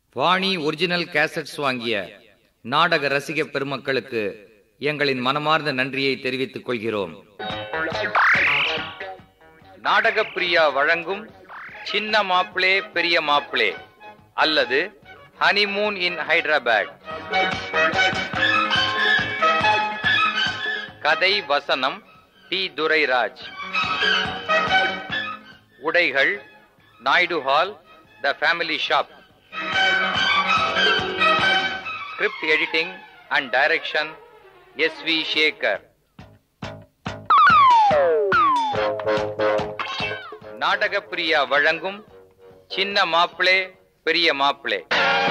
Vani original cassettes வாங்கிய நாடக ரசிக பெருமக்களுக்கு எங்களின் மனமார்ந்த நன்றியை தெரிவித்துக் கொள்கிறோம் நாடக பிரியா வழங்கும் சின்ன மாப்பிளே பெரிய மாப்பிளே அல்லது ஹனிமூன் இன் ஹைதராபாத் கதை வசனம் டி துரைராஜ் உடைகள் Naidu hall the family shop script editing and direction S V Sekar Nataka Priya வழங்கும் சின்ன மாப்பிளே பெரிய மாப்பிளே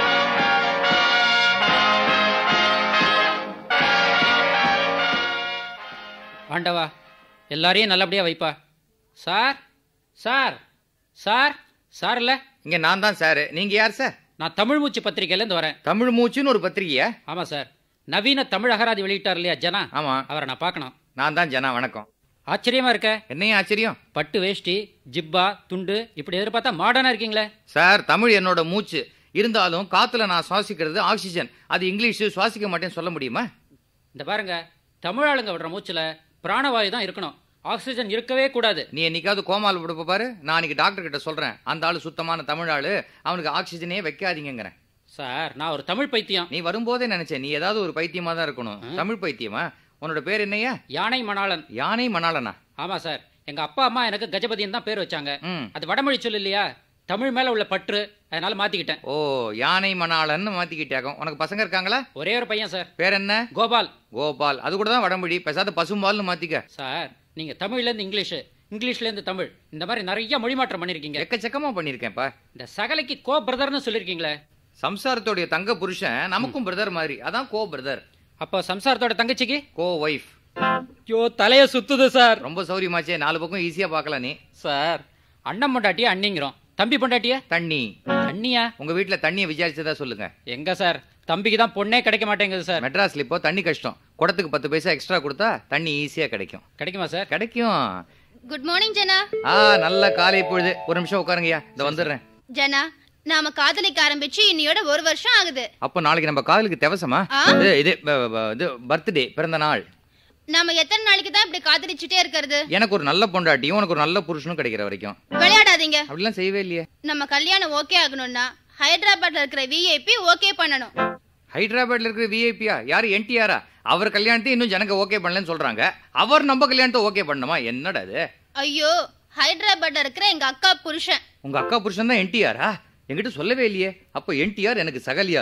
ஆண்டவா எல்லாரையும் நல்லபடியா வைப்பா சார் சார் சார் சார் இல்ல இங்க நான் தான் சார் நீங்க யார் சார் நான் தமிழ் மூச்சு பத்திரிக்கையிலேருந்து வரேன் தமிழ் மூச்சுன்னு ஒரு பத்திரிகையா ஆமா சார் நவீன தமிழ் அகராதி வெளியிட்டார் இல்லையா ஜனா ஆமா அவரை நான் பார்க்கணும் நான் தான் ஜனா வணக்கம் ஆச்சரியமா இருக்க என்னையும் ஆச்சரியம் பட்டு வேஷ்டி ஜிப்பா துண்டு இப்படி எதிர்பார்த்தா மாடர்னா இருக்கீங்களே சார் தமிழ் என்னோட மூச்சு இருந்தாலும் காத்துல நான் சுவாசிக்கிறது ஆக்சிஜன் அது இங்கிலீஷ் சுவாசிக்க மாட்டேன்னு சொல்ல முடியுமா இந்த பாருங்க தமிழ் ஆளுங்க விடுற மூச்சுல பிராணவாயு தான் இருக்கணும் ஆக்சிஜன் இருக்கவே கூடாது நீ என்னைக்காவது கோமால விடுப்ப பாரு நான் அன்னைக்கு டாக்டர் கிட்ட சொல்றேன் அந்த ஆளு சுத்தமான தமிழ் ஆளு அவனுக்கு ஆக்சிஜனே வைக்காதீங்கிறேன் சார் நான் ஒரு தமிழ் பைத்தியம் நீ வரும்போதே நினைச்சேன் நீ ஏதாவது ஒரு பைத்தியமா தான் இருக்கணும் தமிழ் பைத்தியமா உன்னோட பேர் என்னையா யானை மணாளன் யானை மணாளனா ஆமா சார் எங்க அப்பா அம்மா எனக்கு கஜபதின்னு தான் பேர் வச்சாங்க ம் அது வடமொழி சொல்லு இல்லையா தமிழ் மேல உள்ள பற்று அதனால மாத்திக்கிட்டேன் ஓ யானை மணாளன்னு மாத்திக்கிட்டாக்கும் உனக்கு பசங்க இருக்காங்களா ஒரே ஒரு பையன் சார் பேர் என்ன கோபால் கோபால் அது கூட தான் வடமொழி பேசாத பசும்பால்னு மாத்திக்க சார் நீங்க தமிழ்ல இருந்து இங்கிலீஷ் இங்கிலீஷ்ல இருந்து தமிழ் இந்த மாதிரி நிறைய மொழி மாற்றம் பண்ணிருக்கீங்க எக்கச்சக்கமா பண்ணிருக்கேன்ப்பா இந்த சகலைக்கு கோ பிரதர்னு சொல்லிருக்கீங்களே சம்சாரத்தோடைய தங்க புருஷன் நமக்கும் பிரதர் மாதிரி அதான் கோ பிரதர் அப்போ சம்சாரத்தோட தங்கச்சிக்கு கோ ஒய்ஃப் ஐயோ தலைய சுத்துது சார் ரொம்ப சௌரியமாச்சே நாலு பக்கம் ஈஸியா பார்க்கலாம் நீ சார் அண்ணன் பொண்டாட்டிய அண்ணிங்கிறோம் தம்பி பொண்டாட்டிய தண்ணி அண்ணியா உங்க வீட்ல தண்ணியை விசாரிச்சதா சொல்லுங்க எங்க சார் தம்பிக்கு தான் பொண்ணே கிடைக்க மாட்டேங்குது சார் மெட்ராஸ்ல இப்போ தண்ணி கஷ்டம் குடத்துக்கு பத்து பைசா எக்ஸ்ட்ரா கொடுத்தா தண்ணி ஈஸியா கிடைக்கும் கிடைக்குமா சார் கிடைக்கும் குட் மார்னிங் ஜனா ஆ நல்ல காலை பொழுது ஒரு நிமிஷம் உட்காருங்கய்யா இந்த வந்துடுறேன் ஜனா நாம காதலிக்க ஆரம்பிச்சு இன்னையோட ஒரு வருஷம் ஆகுது அப்போ நாளைக்கு நம்ம காதலுக்கு தேவசமா ஆ. இது இது ப- ப- இது பர்த்டே பிறந்த நாள் நாம எத்தனை நாளைக்கு தான் இப்படி காதலிச்சுட்டே இருக்கிறது எனக்கு ஒரு நல்ல பொண்டாட்டியும் உனக்கு ஒரு நல்ல புருஷனும் கிடைக்கிற வரைக்கும் விளையாடாதீங்க அப்படிலாம் செய்யவே இல்லையே நம்ம கல்யாணம் ஓகே ஆகணும்னா ஹைதராபாத்ல இருக்கிற விஐபி ஓகே பண்ணணும் ஹைதராபாத்ல இருக்கிற விஐபியா யாரு என்டிஆரா அவர் கல்யாணத்தை இன்னும் ஜனங்க ஓகே பண்ணலன்னு சொல்றாங்க அவர் நம்ம கல்யாணத்தை ஓகே பண்ணணுமா என்னடா இது ஐயோ ஹைதராபாத்ல இருக்கிற எங்க அக்கா புருஷன் உங்க அக்கா புருஷன் தான் என்டிஆரா என்கிட்ட சொல்லவே இல்லையே அப்போ என்டிஆர் எனக்கு சகலியா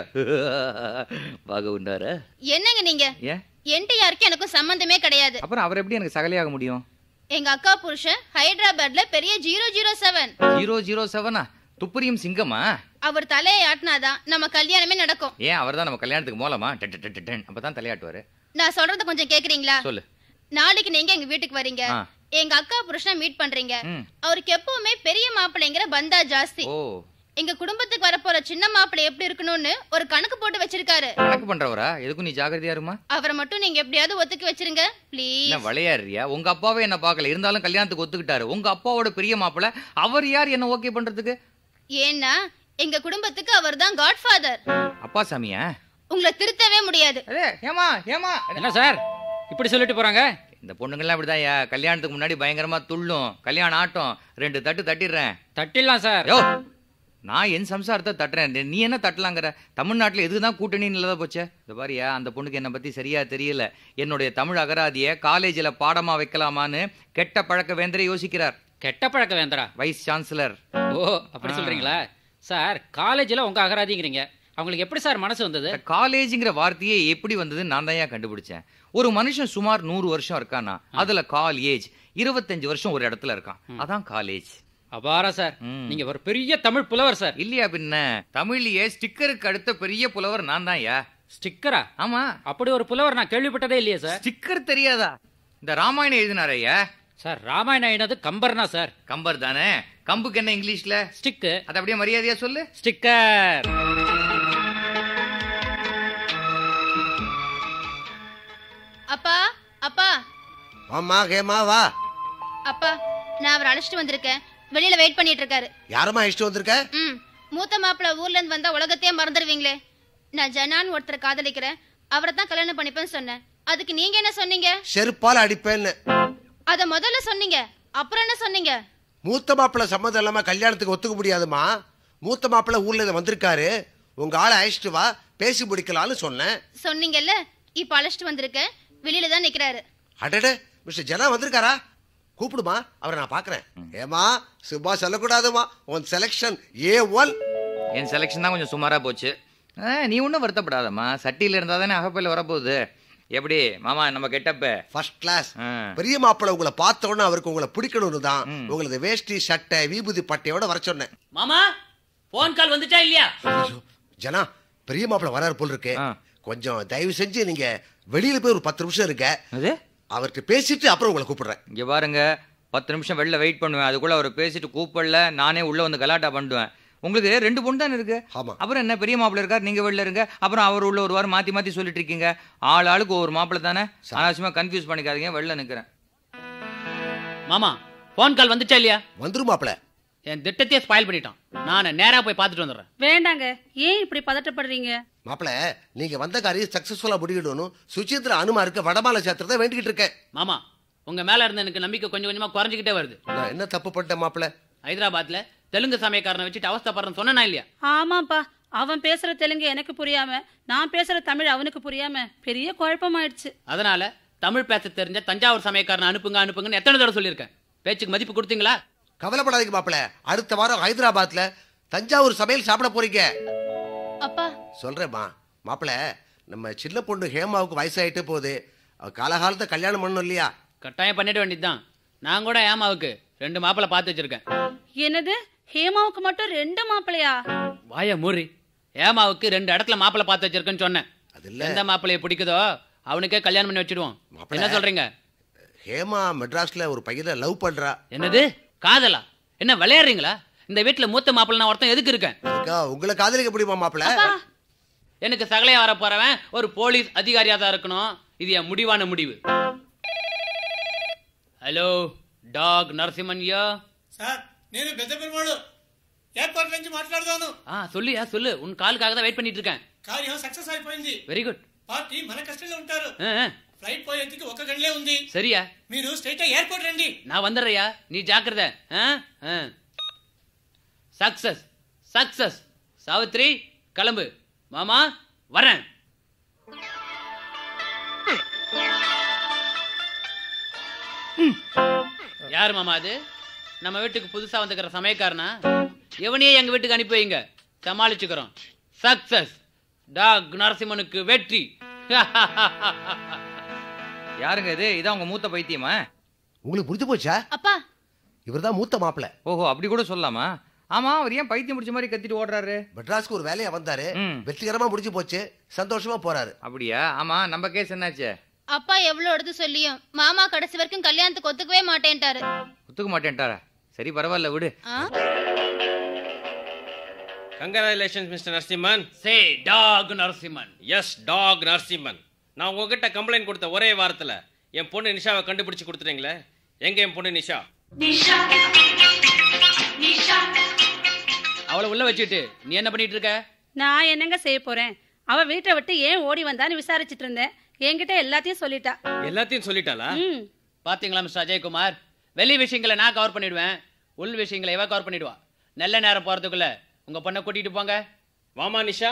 பாக உண்டாரா என்னங்க நீங்க ஏன் என்டிஆருக்கு எனக்கும் சம்பந்தமே கிடையாது அப்புறம் அவர் எப்படி எனக்கு சகலியாக முடியும் எங்க அக்கா புருஷன் ஹைதராபாத்ல பெரிய zero zero seven zero zero செவனா துப்பரியும் சிங்கமா அவர் தலையை ஆட்டினாதான் நம்ம கல்யாணமே நடக்கும் ஏன் அவர் தான் நம்ம கல்யாணத்துக்கு மூலமா டென் டென் டென் டென் அப்பதான் தலையாட்டுவாரு நான் சொல்றத கொஞ்சம் கேக்குறீங்களா சொல்லு நாளைக்கு நீங்க எங்க வீட்டுக்கு வரீங்க ஆ. எங்க அக்கா புருஷனை மீட் பண்றீங்க ம். அவருக்கு எப்பவுமே பெரிய மாப்பிள்ளைங்கிற பந்தா ஜாஸ்தி ஓ எங்க குடும்பத்துக்கு வரப்போற சின்ன மாப்பிள்ளை எப்படி இருக்கணும்னு ஒரு கணக்கு போட்டு வச்சிருக்காரு கணக்கு பண்றவரா எதுக்கும் நீ ஜாகிரதையா இருமா அவரை மட்டும் நீங்க எப்படியாவது ஒத்துக்க வச்சிருங்க ப்ளீஸ் என்ன விளையாடுறியா உங்க அப்பாவே என்ன பார்க்கல இருந்தாலும் கல்யாணத்துக்கு ஒத்துக்கிட்டாரு உங்க அப்பாவோட பெரிய மாப்பிள்ள அவர் யார் என்ன ஓகே பண்றதுக்கு ஏன்னா எங்க குடும்பத்துக்கு அவர்தான் காட்ஃபாதர் அப்பா சாமியா உங்களை திருத்தவே முடியாது அதே ஏமா ஏமா என்ன சார் இப்படி சொல்லிட்டு போறாங்க இந்த பொண்ணுங்கள்லாம் இப்படிதான் கல்யாணத்துக்கு முன்னாடி பயங்கரமா துள்ளும் கல்யாணம் ஆட்டம் ரெண்டு தட்டு தட்டிடுறேன் தட்டிடலாம் சார் யோ நான் என் சம்சாரத்தை தட்டுறேன் நீ- நீ என்ன தட்டலாங்கிற தமிழ்நாட்டில் எதுக்கு தான் கூட்டணின்னு இல்லாத போச்சே இந்த பாரியா அந்த பொண்ணுக்கு என்னை பத்தி சரியா தெரியல என்னுடைய தமிழ் அகராதியை காலேஜில் பாடமா வைக்கலாமான்னு கெட்ட பழக்க வேந்தரே யோசிக்கிறார் கெட்ட பழக்க வேந்தரா வைஸ் சான்சலர் ஓ அப்படி சொல்றீங்களா சார் காலேஜ்ல உங்க அகராதிங்கிறீங்க அவங்களுக்கு எப்படி சார் மனசு வந்தது இந்த காலேஜுங்கிற வார்த்தையே எப்படி வந்ததுன்னு நான் தான் கண்டுபிடிச்சேன் ஒரு மனுஷன் சுமார் நூறு வருஷம் இருக்கானா அதுல கால் ஏஜ் இருபத்தஞ்சு வருஷம் ஒரு இடத்துல இருக்கான் அதான் காலேஜ் அபாரா சார் ம். நீங்க ஒரு பெரிய தமிழ் புலவர் சார் இல்லையா பின்ன தமிழ்லயே ஸ்டிக்கருக்கு அடுத்த பெரிய புலவர் நான் தான் யா ஸ்டிக்கரா ஆமா அப்படி ஒரு புலவர் நான் கேள்விப்பட்டதே இல்லையே சார் ஸ்டிக்கர் தெரியாதா இந்த ராமாயணம் எழுதினாரையா சார் ராமாயணம் எழுதினது கம்பர்னா சார் கம்பர் தானே கம்புக்கு என்ன இங்கிலீஷ்ல ஸ்டிக்கு அது அப்படியே மரியாதையா சொல்லு ஸ்டிக்கர் அப்பா அப்பா வாம்மா கேமா வா அப்பா நான் அவரை அழைச்சிட்டு வந்திருக்கேன் வெளியில வெயிட் பண்ணிட்டு இருக்காரு யாரம்மா இஷ்டம் வந்திருக்க ம் மூத்த மாப்பிள்ள ஊர்ல இருந்து வந்தா உலகத்தையே மறந்துடுவீங்களே நான் ஜனான்னு ஒருத்தரை காதலிக்கிறேன் அவரை தான் கல்யாணம் பண்ணிப்பேன்னு சொன்னேன் அதுக்கு நீங்க என்ன சொன்னீங்க செருப்பால அடிப்பேன்னு அத முதல்ல சொன்னீங்க அப்புறம் என்ன சொன்னீங்க மூத்த மாப்பிள்ளை சம்மந்தம் இல்லாம கல்யாணத்துக்கு ஒத்துக்க முடியாதுமா மூத்த மாப்பிள்ளை ஊர்ல இருந்து வந்திருக்காரு உங்க ஆளை அழைச்சிட்டு வா பேசி முடிக்கலாம்னு சொன்னேன் சொன்னீங்கல்ல இப்ப அழைச்சிட்டு வந்திருக்கேன் வெளியில தான் நிக்கிறாரு அடடே மிஸ்டர் ஜனா வந்திருக்காரா கூப்பிடுமா அவரை நான் பாக்குறேன் ஏமா சும்மா சொல்லக்கூடாதுமா உன் செலெக்ஷன் ஏ ஒன் என் செலெக்ஷன் தான் கொஞ்சம் சுமாரா போச்சு ஆ, நீ ஒன்றும் வருத்தப்படாதம்மா சட்டியில் இருந்தால் தானே அகப்பையில் வரப்போகுது எப்படி மாமா நம்ம கெட்டப்ப ஃபர்ஸ்ட் கிளாஸ் ஆ. பெரிய மாப்பிள்ளை உங்களை பார்த்த உடனே அவருக்கு உங்களை பிடிக்கணும்னு தான் உங்களது வேஷ்டி சட்டை விபூதி பட்டையோட வர சொன்னேன் மாமா போன் கால் வந்துச்சா இல்லையா ஐயோ, ஜனா பெரிய மாப்பிள்ளை வராரு போல் இருக்கு ஆ. கொஞ்சம் தயவு செஞ்சு நீங்க வெளியில போய் ஒரு பத்து நிமிஷம் இருக்க அது அவர்கிட்ட பேசிட்டு அப்புறம் உங்களை கூப்பிடுறேன் இங்கே பாருங்க பத்து நிமிஷம் வெளில வெயிட் பண்ணுவேன் அதுக்குள்ள அவர் பேசிட்டு கூப்பிடல நானே உள்ள வந்து கலாட்டா பண்ணுவேன் உங்களுக்கு ரெண்டு பொண்ணு தானே இருக்கு ஆமா. அப்புறம் என்ன பெரிய மாப்பிள்ளை இருக்கார் நீங்க வெளில இருங்க அப்புறம் அவர் உள்ள ஒரு வாரம் மாத்தி மாத்தி சொல்லிட்டு இருக்கீங்க ஆள் ஆளுக்கு ஒவ்வொரு மாப்பிள்ளை தானே அனாவசியமா கன்ஃபியூஸ் பண்ணிக்காதீங்க வெளில நிக்கிறேன் மாமா போன் கால் வந்துச்சா இல்லையா வந்துரும் மாப்பிள்ளை என் திட்டத்தையே ஸ்பாயில் பண்ணிட்டான் நான் நேரா போய் பார்த்துட்டு வந்துடுறேன் வேண்டாங்க ஏன் இப்படி பதட்டப்படுறீங்க மாப்பிள்ளை நீங்க வந்த காரியம் சக்சஸ்ஃபுல்லா முடியணும்னு சுச்சித்ரா அனுமா இருக்க வடமாலை சாத்திரத்தை வேண்டிக்கிட்டு இருக்கேன் மாமா உங்க மேல இருந்த எனக்கு நம்பிக்கை கொஞ்சம் கொஞ்சமா குறைஞ்சிக்கிட்டே வருது நான் என்ன தப்பு பண்ணிட்டேன் மாப்பிள்ளை ஹைதராபாத்ல தெலுங்கு சமயக்காரனை வச்சுட்டு அவஸ்தப்படுறேன்னு சொன்னா இல்லையா ஆமாப்பா அவன் பேசுற தெலுங்கு எனக்கு புரியாம நான் பேசுற தமிழ் அவனுக்கு புரியாம பெரிய குழப்பமாயிடுச்சு அதனால தமிழ் பேச தெரிஞ்ச தஞ்சாவூர் சமயக்காரனை அனுப்புங்க அனுப்புங்கன்னு எத்தனை தடவை சொல்லியிருக்கேன் பேச்சுக்கு மதிப்பு கொடுத்தீங்களா கவலைப்படாதீங்க மாப்பிள்ளை அடுத்த வாரம் ஹைதராபாத்ல தஞ்சாவூர் சமையல் சாப்பிட போறீங்க அப்பா சொல்றேம்மா மாப்பிள்ளை நம்ம சின்ன பொண்ணு ஹேமாவுக்கு வயசாயிட்டே போகுது அவ காலகாலத்தை கல்யாணம் பண்ணணும் இல்லையா கட்டாயம் பண்ணிட வேண்டியதுதான் நான் கூட ஏமாவுக்கு ரெண்டு மாப்பிள்ளை பார்த்து வச்சிருக்கேன் என்னது ஹேமாவுக்கு மட்டும் ரெண்டு மாப்பிளையா வாய மூறி ஏமாவுக்கு ரெண்டு இடத்துல மாப்பிள்ளை பார்த்து வச்சிருக்கேன்னு சொன்னேன் அது இல்ல எந்த மாப்பிள்ளைய பிடிக்குதோ அவனுக்கே கல்யாணம் பண்ணி வச்சிடுவோம் மாப்பிள்ளை. என்ன சொல்றீங்க ஹேமா மெட்ராஸ்ல ஒரு பையனை லவ் பண்றா என்னது காதலா என்ன விளையாடுறீங்களா இந்த வீட்டுல மூத்த மாப்பிள்ளை நான் ஒருத்தன் எதுக்கு இருக்கேன் அதுக்கா உங்களை காதலிக்க முடியுமா மாப்பிள்ளை எனக்கு சகலையா வர போறவன் ஒரு போலீஸ் அதிகாரியா தான் இருக்கணும் இது என் முடிவான முடிவு హలో డాగ్ నరసింహన్య సార్ నేను పెద్ద పెరుమాడు ఎయిర్పోర్ట్ నుంచి మాట్లాడుతాను ఆ சொல்லுயா சொல்லு உன் காலுக்காக தான் வெயிட் பண்ணிட்டு இருக்கேன் కార్యం సక్సెస్ అయిపోయింది వెరీ గుడ్ పార్టీ మన కస్టడీలో ఉంటారు ఆ, ఆ, ఫ్లైట్ పోయేందుకు ఒక గంటలే ఉంది சரியா మీరు స్ట్రైట్ ఎయిర్పోర్ట్ రండి நான் வந்துடுறையா நீ ஜாக்கிரத சக்சஸ் சக்சஸ் சாவித்ரி கிளம்பு மாமா வரேன் யார் மாமா அது நம்ம வீட்டுக்கு புதுசா வந்துக்கிற சமயக்காரனா இவனையே எங்க வீட்டுக்கு அனுப்பி வைங்க சமாளிச்சுக்கிறோம் சக்சஸ் டாக் நரசிம்மனுக்கு வெற்றி யாருங்க இது இதான் உங்க மூத்த பைத்தியமா உங்களுக்கு புரிஞ்சு போச்சா அப்பா இவர்தான் மூத்த மாப்பிள்ளை ஓஹோ அப்படி கூட சொல்லலாமா ஆமா அவர் ஏன் பைத்தியம் பிடிச்ச மாதிரி கத்திட்டு ஓடுறாரு மெட்ராஸ்க்கு ஒரு வேலையா வந்தாரு ம். வெற்றிகரமா முடிஞ்சு போச்சு சந்தோஷமா போறாரு அப்படியா ஆமா நம்ம கேஸ் என்னாச்சு அப்பா எவ்வளவு எடுத்து சொல்லியும் மாமா கடைசி வரைக்கும் கல்யாணத்துக்கு ஒத்துக்கவே மாட்டேன்ட்டாரு ஒத்துக்க மாட்டேன்ட்டாரா சரி பரவாயில்ல விடு ஆ? Congratulations mister Narasimhan say Doc Narasimhan yes Doc Narasimhan நான் உங்ககிட்ட கம்ப்ளைண்ட் கொடுத்த ஒரே வாரத்தில் என் பொண்ணு நிஷாவை கண்டுபிடிச்சு கொடுத்துட்டீங்களே எங்க என் பொண்ணு நிஷா அவளை உள்ள வச்சுட்டு நீ என்ன பண்ணிட்டு இருக்க நான் என்னங்க செய்ய போறேன் அவ வீட்டை விட்டு ஏன் ஓடி வந்தான்னு விசாரிச்சிட்டு இருந்தேன் என்கிட்ட எல்லாத்தையும் சொல்லிட்டா எல்லாத்தையும் சொல்லிட்டாளா ம் பாத்தீங்களா மிஸ்டர் அஜய்குமார் வெளி விஷயங்களை நான் கவர் பண்ணிடுவேன் உள் விஷயங்களை இவ கவர் பண்ணிடுவா நல்ல நேரம் போறதுக்குள்ள உங்க பொண்ணை கூட்டிட்டு போங்க வாமா நிஷா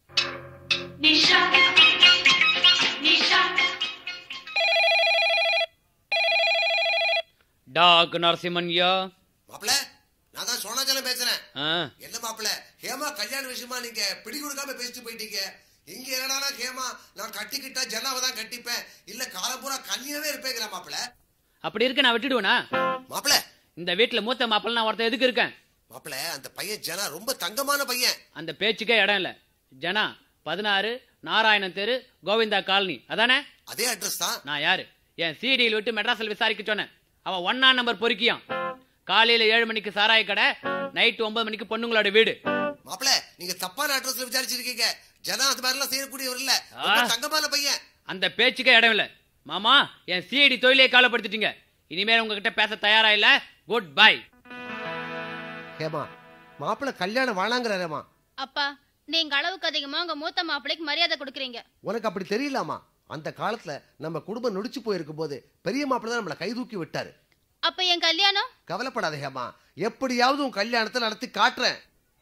டாக் நரசிம்மன்யா மாப்பிள்ளை நான் தான் சோனாச்சலம் பேசுறேன் ஆ, என்ன மாப்பிள்ளை ஹேமா கல்யாண விஷயமா நீங்க பிடி கொடுக்காம பேசிட்டு போயிட்டீங்க இங்க என்னடா ஹேமா நான் கட்டிக்கிட்டா ஜனாவை தான் கட்டிப்பேன் இல்ல காலம் பூரா கன்னியாவே இருப்பேங்கிற மாப்பிள்ளை அப்படி இருக்க நான் விட்டுடுவேனா மாப்பிள்ளை இந்த வீட்டுல மூத்த மாப்பிள்ள நான் ஒருத்தன் எதுக்கு இருக்கேன் மாப்பிள்ளை அந்த பையன் ஜனா ரொம்ப தங்கமான பையன் அந்த பேச்சுக்கே இடம் இல்ல ஜனா பதினாறு நாராயணன் தெரு கோவிந்தா காலனி அதானே அதே அட்ரஸ் தான் நான் யாரு என் சிடியில் விட்டு மெட்ராஸில் விசாரிக்க சொன்னேன் அவன் ஒன்னா நம்பர் பொறுக்கியான் காலையில ஏழு மணிக்கு சாராய கடை நைட்டு ஒன்பது மணிக்கு பொண்ணுங்களோட வீடு மாப்பிள்ளை நீங்க தப்பான அட்ரஸ்ல விசாரிச்சிருக்கீங்க ஜனா அது மாதிரி எல்லாம் செய்யக்கூடியவர் இல்ல ரொம்ப ஆ. தங்கமான பையன் அந்த பேச்சுக்கே இடம் இல்ல மாமா என் சிஐடி தொழிலே காலப்படுத்திட்டீங்க இனிமேல் உங்ககிட்ட பேச தயாரா இல்ல குட் பை ஹேமா மாப்பிள்ளை கல்யாணம் வேணாங்கிறாரேம்மா அப்பா நீங்க அளவுக்கு அதிகமா உங்க மூத்த மாப்பிள்ளைக்கு மரியாதை கொடுக்குறீங்க உனக்கு அப்படி தெரியலாமா அந்த காலத்துல நம்ம குடும்பம் நொடிச்சு போயிருக்கும் போது பெரிய மாப்பிள்ளை தான் நம்மளை கை தூக்கி விட்டாரு அப்ப என் கல்யாணம் கவலைப்படாத ஹேமா எப்படியாவது உன் கல்யாணத்தை நடத்தி காட்டுறேன்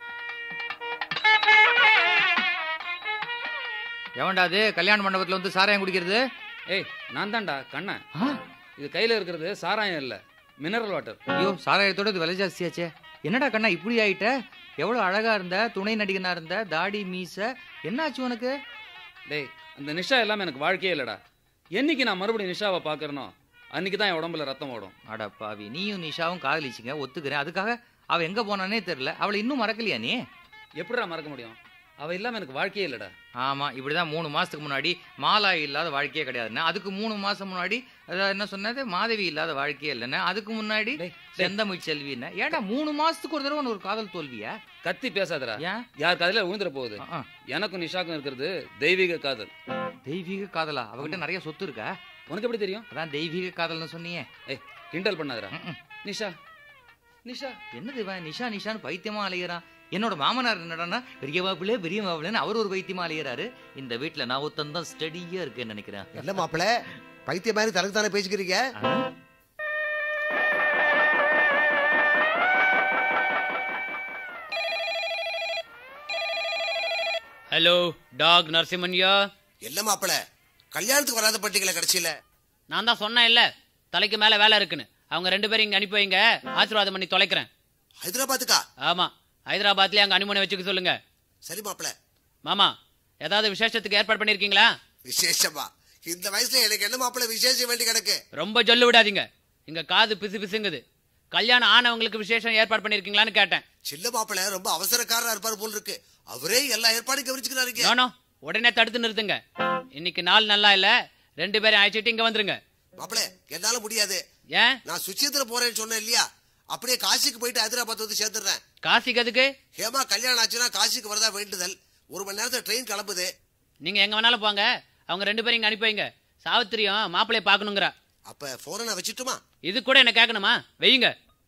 எவன்டா அது கல்யாண மண்டபத்துல வந்து சாராயம் குடிக்கிறது ஏய் நான் தான்டா கண்ணன் ஆ? இது கையில இருக்கிறது சாராயம் இல்ல மினரல் வாட்டர் ஐயோ சாராயத்தோட இது விலை ஜாஸ்தியாச்சே என்னடா கண்ணா இப்படி ஆயிட்ட எவ்வளவு அழகா இருந்த துணை நடிகனா இருந்த தாடி மீச என்னாச்சு உனக்கு டேய் அந்த நிஷா எல்லாம் எனக்கு வாழ்க்கையே இல்லடா என்னைக்கு நான் மறுபடியும் நிஷாவை பார்க்கறனோ அன்னைக்கு தான் என் உடம்புல ரத்தம் ஓடும் அட பாவி நீயும் நிஷாவும் காதலிச்சிங்க ஒத்துக்கிறேன் அதுக்காக அவ எங்க போனானே தெரியல அவளை இன்னும் மறக்கலையா நீ எப்படிடா மறக்க முடியும் அவ இல்லாம எனக்கு வாழ்க்கையே இல்லடா ஆமா இப்படிதான் மூணு மாசத்துக்கு முன்னாடி மாலா இல்லாத வாழ்க்கையே கிடையாதுண்ணே அதுக்கு மூணு மாசம் முன்னாடி அதாவது என்ன சொன்னது மாதவி இல்லாத வாழ்க்கையே இல்லைண்ணே அதுக்கு முன்னாடி டேய், செந்தமிழ் செல்வின்னு ஏன்டா மூணு மாசத்துக்கு ஒரு தடவை உனக்கு ஒரு காதல் தோல்வியா கத்தி பேசாதடா ஏன் யார் காதல விழுந்துற போகுது ஆ, ஆ. எனக்கும் நிஷாக்கும் இருக்கிறது தெய்வீக காதல் தெய்வீக காதலா அவகிட்ட நிறைய சொத்து இருக்கா உனக்கு எப்படி தெரியும் அதான் தெய்வீக காதல்னு சொன்னியே ஏய் கிண்டல் பண்ணாதடா ம், ம். நிஷா நிஷா என்னது இவன் நிஷா நிஷான்னு பைத்தியமா அலையறான் என்னோட மாமனார் என்னடான்னா பெரிய மாப்பிள்ளை பெரிய மாப்பிள்ளைன்னு அவர் ஒரு பைத்தியமா அலையறாரு இந்த வீட்டுல நான் ஒருத்தன் தான் ஸ்டடியா இருக்கேன்னு நினைக்கிறேன் என்ன மாப்பிள்ளை பைத்திய மாதிரி தனக்கு தானே பேசிக்கிறீங்க ஆ? ஹலோ டாக் நரசிம்மன்யா என்ன மாப்பிள்ளை கல்யாணத்துக்கு வராத பட்டிகளை கடைசியில நான் தான் சொன்னேன் இல்ல தலைக்கு மேல வேலை இருக்குன்னு அவங்க ரெண்டு பேரும் இங்க அனுப்பி வைங்க ஆசீர்வாதம் பண்ணி தொலைக்கிறேன் ஹைதராபாத்துக்கா ஆமா ஹைதராபாத்லயே அங்க அனுமதி வச்சுக்க சொல்லுங்க சரி மாப்பிள்ளை மாமா ஏதாவது விசேஷத்துக்கு ஏற்பாடு பண்ணிருக்கீங்களா விசேஷமா இந்த வயசுல எனக்கு என்ன மாப்பிள்ளை விசேஷம் வேண்டி கிடக்கு ரொம்ப ஜொல்லு விடாதீங்க இங்க காது பிசு பிசுங்குது கல்யாணம் ஆனவங்களுக்கு விசேஷம் ஏற்பாடு பண்ணிருக்கீங்களான்னு கேட்டேன் சின்ன மாப்பிள்ளை ரொம்ப அவசரக்காரரா இருப்பார் போல் இருக்கு அவரே எல்லா ஏற்பாடும் கவனிச்சுக்கிறாருங்க நோ, நோ உடனே தடுத்து நிறுத்துங்க இன்னைக்கு நாள் நல்லா இல்ல ரெண்டு பேரும் அழைச்சிட்டு இங்க வந்துருங்க மாப்பிள்ளை என்னால முடியாது ஏன் நான் சுச்சியத்துல போறேன்னு சொன்னேன் இல்லையா அப்படியே காசிக்கு போயிட்டு ஹைதராபாத் வந்து சேர்த்துடுறேன் காசிக்கு எதுக்கு ஹேமா கல்யாணம் ஆச்சுன்னா காசிக்கு வரதா வேண்டுதல் ஒரு மணி நேரத்துல ட்ரெயின் கிளம்புது நீங்க எங்க வேணாலும் போங்க அவங்க ரெண்டு பேரும் இங்க அனுப்பி வைங்க சாவித்திரியும் மாப்பிள்ளைய பாக்கணுங்கிறா அப்ப போனை நான் வச்சுட்டுமா இது கூட என்ன கேட்கணுமா வையுங்க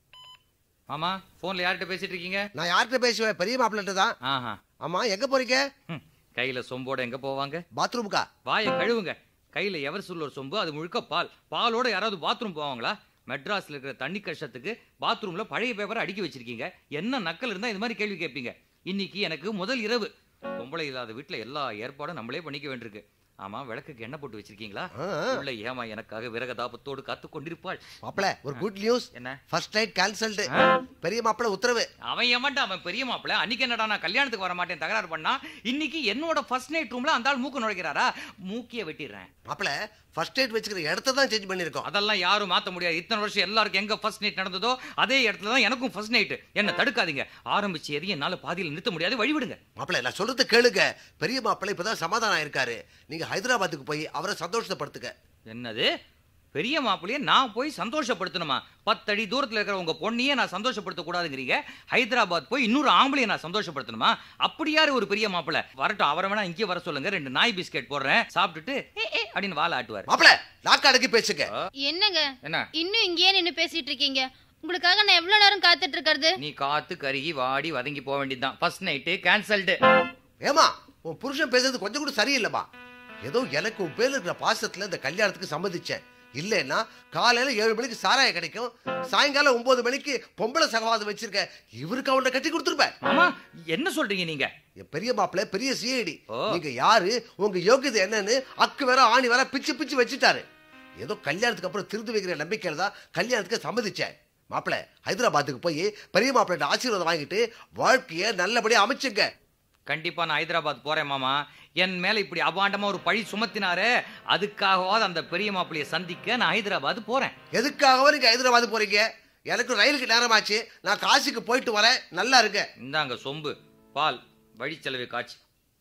மாமா போன்ல யார்கிட்ட பேசிட்டு இருக்கீங்க நான் யார்கிட்ட பேசுவேன் பெரிய மாப்பிள்ளை தான் ஆஹா ஆமா எங்க போறீங்க ஹம், கையில சொம்போட எங்க போவாங்க பாத்ரூமுக்கா வாயை கழுவுங்க கையில எவர் சொல்ல ஒரு சொம்பு அது முழுக்க பால் பாலோட யாராவது பாத்ரூம் போவாங்களா மெட்ராஸ்ல இருக்கிற தண்ணி கஷ்டத்துக்கு பாத்ரூம்ல பழைய பேப்பரை அடுக்கி வச்சிருக்கீங்க என்ன நக்கல் இருந்தா இது மாதிரி கேள்வி கேட்பீங்க இன்னைக்கு எனக்கு முதல் இரவு பொம்பளை இல்லாத வீட்டுல எல்லா ஏற்பாடும் நம்மளே பண்ணிக்க வேண்டியிருக்கு ஆமா விளக்குக்கு எண்ணெய் போட்டு வச்சிருக்கீங்களா ஆ, ஆ. உள்ள ஏமா எனக்காக விரகதாபத்தோடு காத்து கொண்டிருப்பாள் மாப்பிள்ள ஒரு குட் நியூஸ் என்ன ஃபர்ஸ்ட் நைட் கேன்சல்டு ஆ? பெரிய மாப்பிள்ளை உத்தரவு அவன் ஏமாட்டா அவன் பெரிய மாப்பிள்ள அன்னைக்கு என்னடா நான் கல்யாணத்துக்கு வர மாட்டேன் தகராறு பண்ணா இன்னைக்கு என்னோட ஃபர்ஸ்ட் நைட் ரூம்ல அந்த ஆள் மூக்கு நுழைக்கிறாரா மூக்கிய வெட்டிடுறேன் மாப்பிள்ள ஃபர்ஸ்ட் நைட் வச்சுக்கிற இடத்த தான் சேஞ்ச் பண்ணிருக்கோம் அதெல்லாம் யாரும் மாத்த முடியாது இத்தனை வருஷம் எல்லாருக்கும் எங்க ஃபர்ஸ்ட் நைட் நடந்ததோ அதே இடத்துல தான் எனக்கும் ஃபர்ஸ்ட் நைட் என்ன தடுக்காதீங்க ஆரம்பிச்சு எதையும் என்னால பாதியில் நிறுத்த முடியாது வழிவிடுங்க மாப்பிள்ள நான் சொல்றது கேளுங்க பெரிய மாப்பிள்ளை இப்பதான் சமாதானம் ஆயிருக்காரு நீங்க ஹைதராபாத்துக்கு போய் அவரை சந்தோஷப்படுத்துங்க என்னது பெரிய மாப்பிள்ளைய நான் போய் சந்தோஷப்படுத்தணுமா பத்தடி தூரத்துல இருக்கிற உங்க பொண்ணையே நான் சந்தோஷப்படுத்த கூடாதுங்கிறீங்க ஹைதராபாத் போய் இன்னொரு ஆம்பளைய நான் சந்தோஷப்படுத்தணுமா அப்படி யாரு ஒரு பெரிய மாப்பிள்ளை வரட்டும் அவரை வேணா இங்கே வர சொல்லுங்க ரெண்டு நாய் பிஸ்கெட் போடுறேன் சாப்பிட்டுட்டு ஏ, ஏ அப்படின்னு வாழ ஆட்டுவார் மாப்பிள்ள நாக்கு அடக்கி பேசுங்க என்னங்க என்ன இன்னும் இங்கேயே நின்னு பேசிட்டு இருக்கீங்க உங்களுக்காக நான் எவ்வளவு நேரம் காத்துட்டு இருக்கிறது நீ காத்து கருகி வாடி வதங்கி போக வேண்டியதுதான் ஃபர்ஸ்ட் நைட்டு கேன்சல்டு ஏமா உன் புருஷன் பேசுறது கொஞ்சம் கூட சரியில்லைப்பா ஏதோ எனக்கு உன் பேர்ல இருக்கிற பாசத்துல இந்த கல்யாணத்துக்கு சம்மதிச்சேன் இல்லைன்னா காலையில ஏழு மணிக்கு சாராய கிடைக்கும் சாயங்காலம் ஒன்பது மணிக்கு பொம்பளை சகவாதம் வச்சிருக்க இவருக்கு அவன்கிட்ட கட்டி கொடுத்துருப்பேன் ஆமா என்ன சொல்றீங்க நீங்க என் பெரிய மாப்பிள்ளை பெரிய சிஐடி ஓ. நீங்க யாரு உங்க யோகியதை என்னன்னு அக்கு வேற ஆணி வேற பிச்சு பிச்சு வச்சுட்டாரு ஏதோ கல்யாணத்துக்கு அப்புறம் திருந்து வைக்கிற நம்பிக்கையில தான் கல்யாணத்துக்கு சம்மதிச்சேன் மாப்பிள்ளை ஹைதராபாத்துக்கு போய் பெரிய மாப்பிள்ளை ஆசீர்வாதம் வாங்கிட்டு வாழ்க்கைய நல்லபடியா அமைச்சுங்க கண்டிப்பா நான் ஹைதராபாத் போறேன் மாமா என் மேல இப்படி அபாண்டமா ஒரு பழி சுமத்தினாரே அதுக்காகவாது அந்த பெரிய மாப்பிள்ளைய சந்திக்க நான் ஹைதராபாத் போறேன் எதுக்காகவோ நீங்க ஹைதராபாத் போறீங்க எனக்கு ரயிலுக்கு நேரமாச்சு நான் காசிக்கு போயிட்டு வரேன் நல்லா இருங்க இந்தாங்க சொம்பு பால் வழி செலவு காட்சி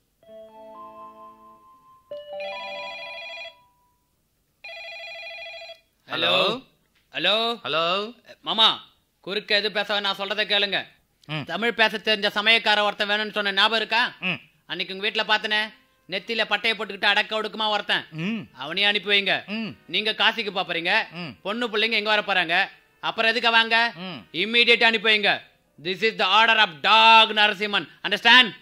ஹலோ ஹலோ ஹலோ மாமா குறுக்க எது பேச நான் சொல்றதை கேளுங்க ம். தமிழ் பேச தெரிஞ்ச சமயக்கார ஒருத்தன் வேணும்னு சொன்ன ஞாபகம் இருக்கா ம் அன்னைக்கு உங்க வீட்டுல பார்த்தனே நெத்தியில பட்டையை போட்டுக்கிட்டு அடக்க ஒடுக்குமா ஒருத்தன் ம் அவனையும் அனுப்பி வைங்க ம் நீங்க காசிக்கு பாப்பறீங்க ம். பொண்ணு பிள்ளைங்க எங்க வர போறாங்க அப்புறம் எதுக்கு வாங்க ம் இம்மீடியட்டா அனுப்பி வைங்க this is the order of Doc Narasimhan understand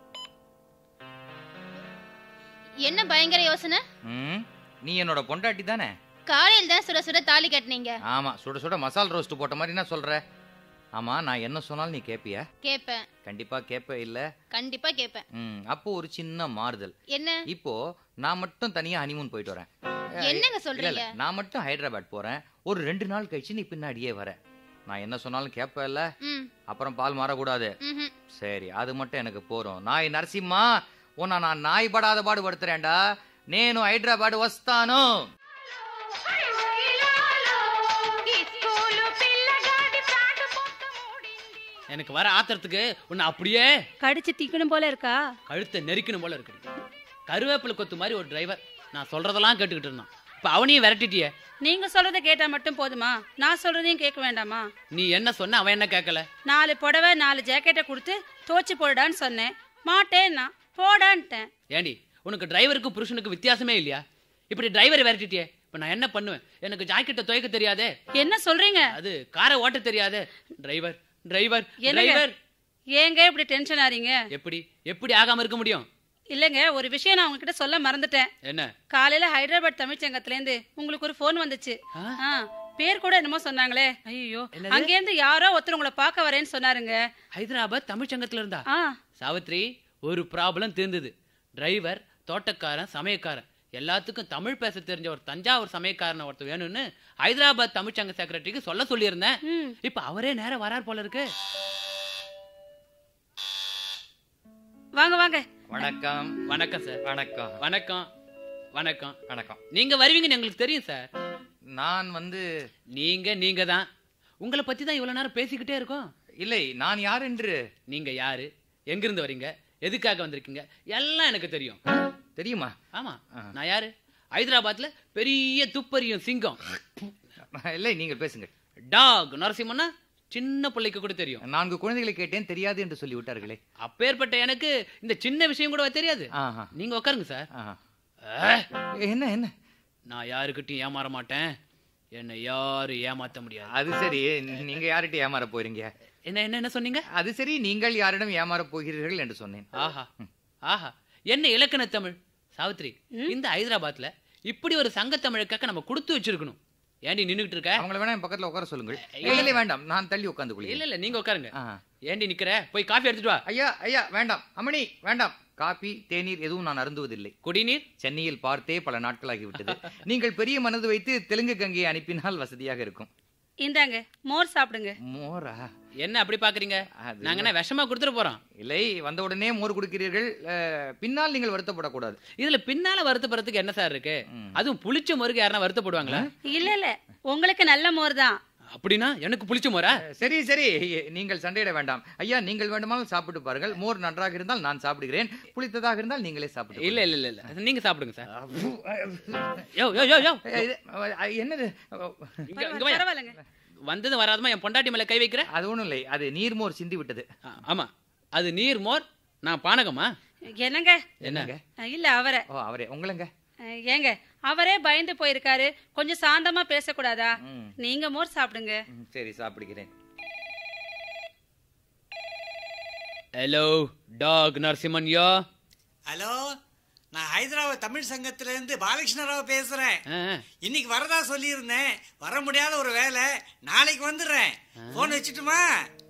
என்ன பயங்கர யோசனை ம் நீ என்னோட பொண்டாட்டி தானே காலையில் தான் சுட சுட தாலி கட்டினீங்க ஆமா சுட சுட மசால் ரோஸ்ட் போட்ட மாதிரி நான் சொல்ற ஆமா நான் என்ன சொன்னாலும் நீ கேப்பியா கேப்பேன் கண்டிப்பா கேப்ப இல்ல கண்டிப்பா கேப்பேன் ம் அப்போ ஒரு சின்ன மாறுதல் என்ன இப்போ நான் மட்டும் தனியா ஹனிமூன் போயிட்டு வரேன் என்னங்க இல்ல, சொல்றீங்க இல்ல, நான் மட்டும் ஹைதராபாத் போறேன் ஒரு ரெண்டு நாள் கழிச்சு நீ பின்னாடியே வர நான் என்ன சொன்னாலும் கேப்ப இல்ல ம் அப்புறம் பால் மாறக்கூடாது ம்ஹும். சரி அது மட்டும் எனக்கு போறோம் நாய் நரசிம்மா உன்னை நான் நாய் படாத பாடு படுத்துறேன்டா నేను హైదరాబాద్ వస్తాను எனக்கு வர ஆத்திரத்துக்கு உன்னை அப்படியே கடிச்சு தீக்கணும் போல இருக்கா கழுத்தை நெரிக்கணும் போல இருக்கு கருவேப்பிலை கொத்து மாதிரி ஒரு டிரைவர் நான் சொல்றதெல்லாம் கேட்டுக்கிட்டு இருந்தான் இப்ப அவனையும் விரட்டிட்டியே நீங்க சொல்றதை கேட்டா மட்டும் போதுமா நான் சொல்றதையும் கேட்க வேண்டாமா நீ என்ன சொன்ன அவன் என்ன கேட்கல நாலு புடவை நாலு ஜாக்கெட்டை கொடுத்து தோச்சு போடுடான்னு சொன்னேன் மாட்டேன்னா போடான்ட்டேன் ஏண்டி உனக்கு டிரைவருக்கு புருஷனுக்கு வித்தியாசமே இல்லையா இப்படி டிரைவரை விரட்டிட்டியே இப்ப நான் என்ன பண்ணுவேன் எனக்கு ஜாக்கெட்டை துவைக்க தெரியாதே என்ன சொல்றீங்க அது காரை ஓட்ட தெரியாதே டிரைவர் டிரைவர் என்னங்க? டிரைவர் ஏங்க இப்படி டென்ஷன் ஆறீங்க எப்படி எப்படி ஆகாம இருக்க முடியும் இல்லைங்க ஒரு விஷயம் நான் உங்ககிட்ட சொல்ல மறந்துட்டேன் என்ன காலையில ஹைதராபாத் தமிழ்ச்சங்கத்துல உங்களுக்கு ஒரு ஃபோன் வந்துச்சு ஆ? ஆ, பேர் கூட என்னமோ சொன்னாங்களே ஐயோ என்னது? அங்கேருந்து யாரோ ஒருத்தர் உங்களை பார்க்க வரேன்னு சொன்னாருங்க ஹைதராபாத் தமிழ்ச்சங்கத்துல இருந்தா ஆ சாவித்ரி ஒரு ப்ராப்ளம் தீர்ந்தது டிரைவர் தோட்டக்காரன் சமயக்காரன் எல்லாத்துக்கும் தமிழ் பேச தெரிஞ்ச ஒரு தஞ்சாவூர் சமயக்காரன் ஒருத்தர் வேணும்னு ஹைதராபாத் தமிழ்ச்சங்க செக்ரட்டரிக்கு சொல்ல சொல்லியிருந்தேன் ம். இப்ப அவரே நேரா வரார் போல இருக்கு வாங்க வாங்க வணக்கம் வணக்கம் சார் வணக்கம் வணக்கம் வணக்கம் வணக்கம் நீங்க வருவீங்கன்னு எங்களுக்கு தெரியும் சார் நான் வந்து நீங்க நீங்க தான் உங்களை பத்தி தான் இவ்வளவு நேரம் பேசிக்கிட்டே இருக்கோம் இல்லை நான் யார் என்று நீங்க யாரு எங்கிருந்து வரீங்க எதுக்காக வந்திருக்கீங்க எல்லாம் எனக்கு தெரியும் தெரியுமா ஆமா நான் யாரு ஹைதராபாத்ல பெரிய துப்பறியும் சிங்கம் இல்லை நீங்கள் பேசுங்கள் டாக் நரசிம்மன்னா சின்ன பிள்ளைக்கு கூட தெரியும் நான்கு குழந்தைகளை கேட்டேன் தெரியாது என்று சொல்லி விட்டார்களே அப்பேற்பட்ட எனக்கு இந்த சின்ன விஷயம் கூட தெரியாது ஆஹா நீங்க உட்காருங்க சார் ஆஹா ஆ, என்ன என்ன நான் யாருக்கிட்டையும் ஏமாற மாட்டேன் என்னை யாரும் ஏமாத்த முடியாது அது சரி நீங்க யார்கிட்ட ஏமாற போறீங்க என்ன என்ன என்ன சொன்னீங்க அது சரி நீங்கள் யாரிடம் ஏமாற போகிறீர்கள் என்று சொன்னேன் ஆஹா ஆஹா என்ன இலக்கண தமிழ் சாவித்ரி இந்த ஹைதராபாத்ல இப்படி ஒரு சங்க தமிழுக்காக நம்ம கொடுத்து வச்சிருக்கணும் ஏண்டி நின்னுகிட்டு இருக்க அவங்கள வேணா என் பக்கத்துல உட்கார சொல்லுங்கள் இல்லை இல்லை, வேண்டாம் நான் தள்ளி உட்கார்ந்து இல்ல கொள்கிறேன் இல்ல நீங்க உட்காருங்க ஆஹா. ஏண்டி நிக்கிற போய் காஃபி எடுத்துட்டு வா ஐயா ஐயா வேண்டாம் அம்மணி வேண்டாம் காபி தேநீர் எதுவும் நான் அருந்துவதில்லை குடிநீர் சென்னையில் பார்த்தே பல நாட்களாகிவிட்டது நீங்கள் பெரிய மனது வைத்து தெலுங்கு கங்கையை அனுப்பினால் வசதியாக இருக்கும் இந்தாங்க மோர் சாப்பிடுங்க மோரா என்ன அப்படி பாக்குறீங்க அது நாங்க என்ன விஷமா கொடுத்துட்டு போறோம் இல்லை வந்த உடனே மோர் கொடுக்கிறீர்கள் அஹ், பின்னால் நீங்கள் வருத்தப்படக்கூடாது இதுல பின்னால வருத்தப்படுறதுக்கு என்ன சார் இருக்கு அதுவும் புளிச்ச மோருக்கு யாரா வருத்தப்படுவாங்களா இல்ல இல்ல உங்களுக்கு நல்ல மோர் தான் அப்படின்னா எனக்கு புளிச்ச மோரா சரி சரி நீங்கள் சண்டையிட வேண்டாம் ஐயா நீங்கள் வேண்டுமானால் சாப்பிட்டு பாருங்கள் மோர் நன்றாக இருந்தால் நான் சாப்பிடுகிறேன் புளித்ததாக இருந்தால் நீங்களே சாப்பிட்டு இல்ல இல்ல இல்ல இல்ல நீங்க சாப்பிடுங்க சார் யோ யோ யோ யோ அஹ், இது, அஹ், என்னது இங்க இங்க வாயா. பரவாயில்லைங்க வந்தது வராதமா என் பொண்டாட்டி மேல கை வைக்கிற அது ஒண்ணும் இல்லை அது நீர்மோர் சிந்தி விட்டது ஆ, ஆமா அது நீர் மோர் நான் பானகமா என்னங்க என்னங்க இல்ல அவரை ஓ அவரே உங்களுங்க அஹ், ஏங்க அவரே பயந்து போயிருக்காரு கொஞ்சம் சாந்தமா பேசக்கூடாதா ம். நீங்க மோர் சாப்பிடுங்க ம், சரி சாப்பிடுகிறேன் ஹலோ டாக் நரசிம்மன் யோ ஹலோ நான் ஹைதராபாத் தமிழ் சங்கத்துல இருந்து பாலகிருஷ்ணராவ் பேசுறேன் ஆ, இன்னைக்கு வரதா சொல்லியிருந்தேன் வர முடியாத ஒரு வேலை நாளைக்கு வந்துடுறேன் போன் வச்சுட்டுமா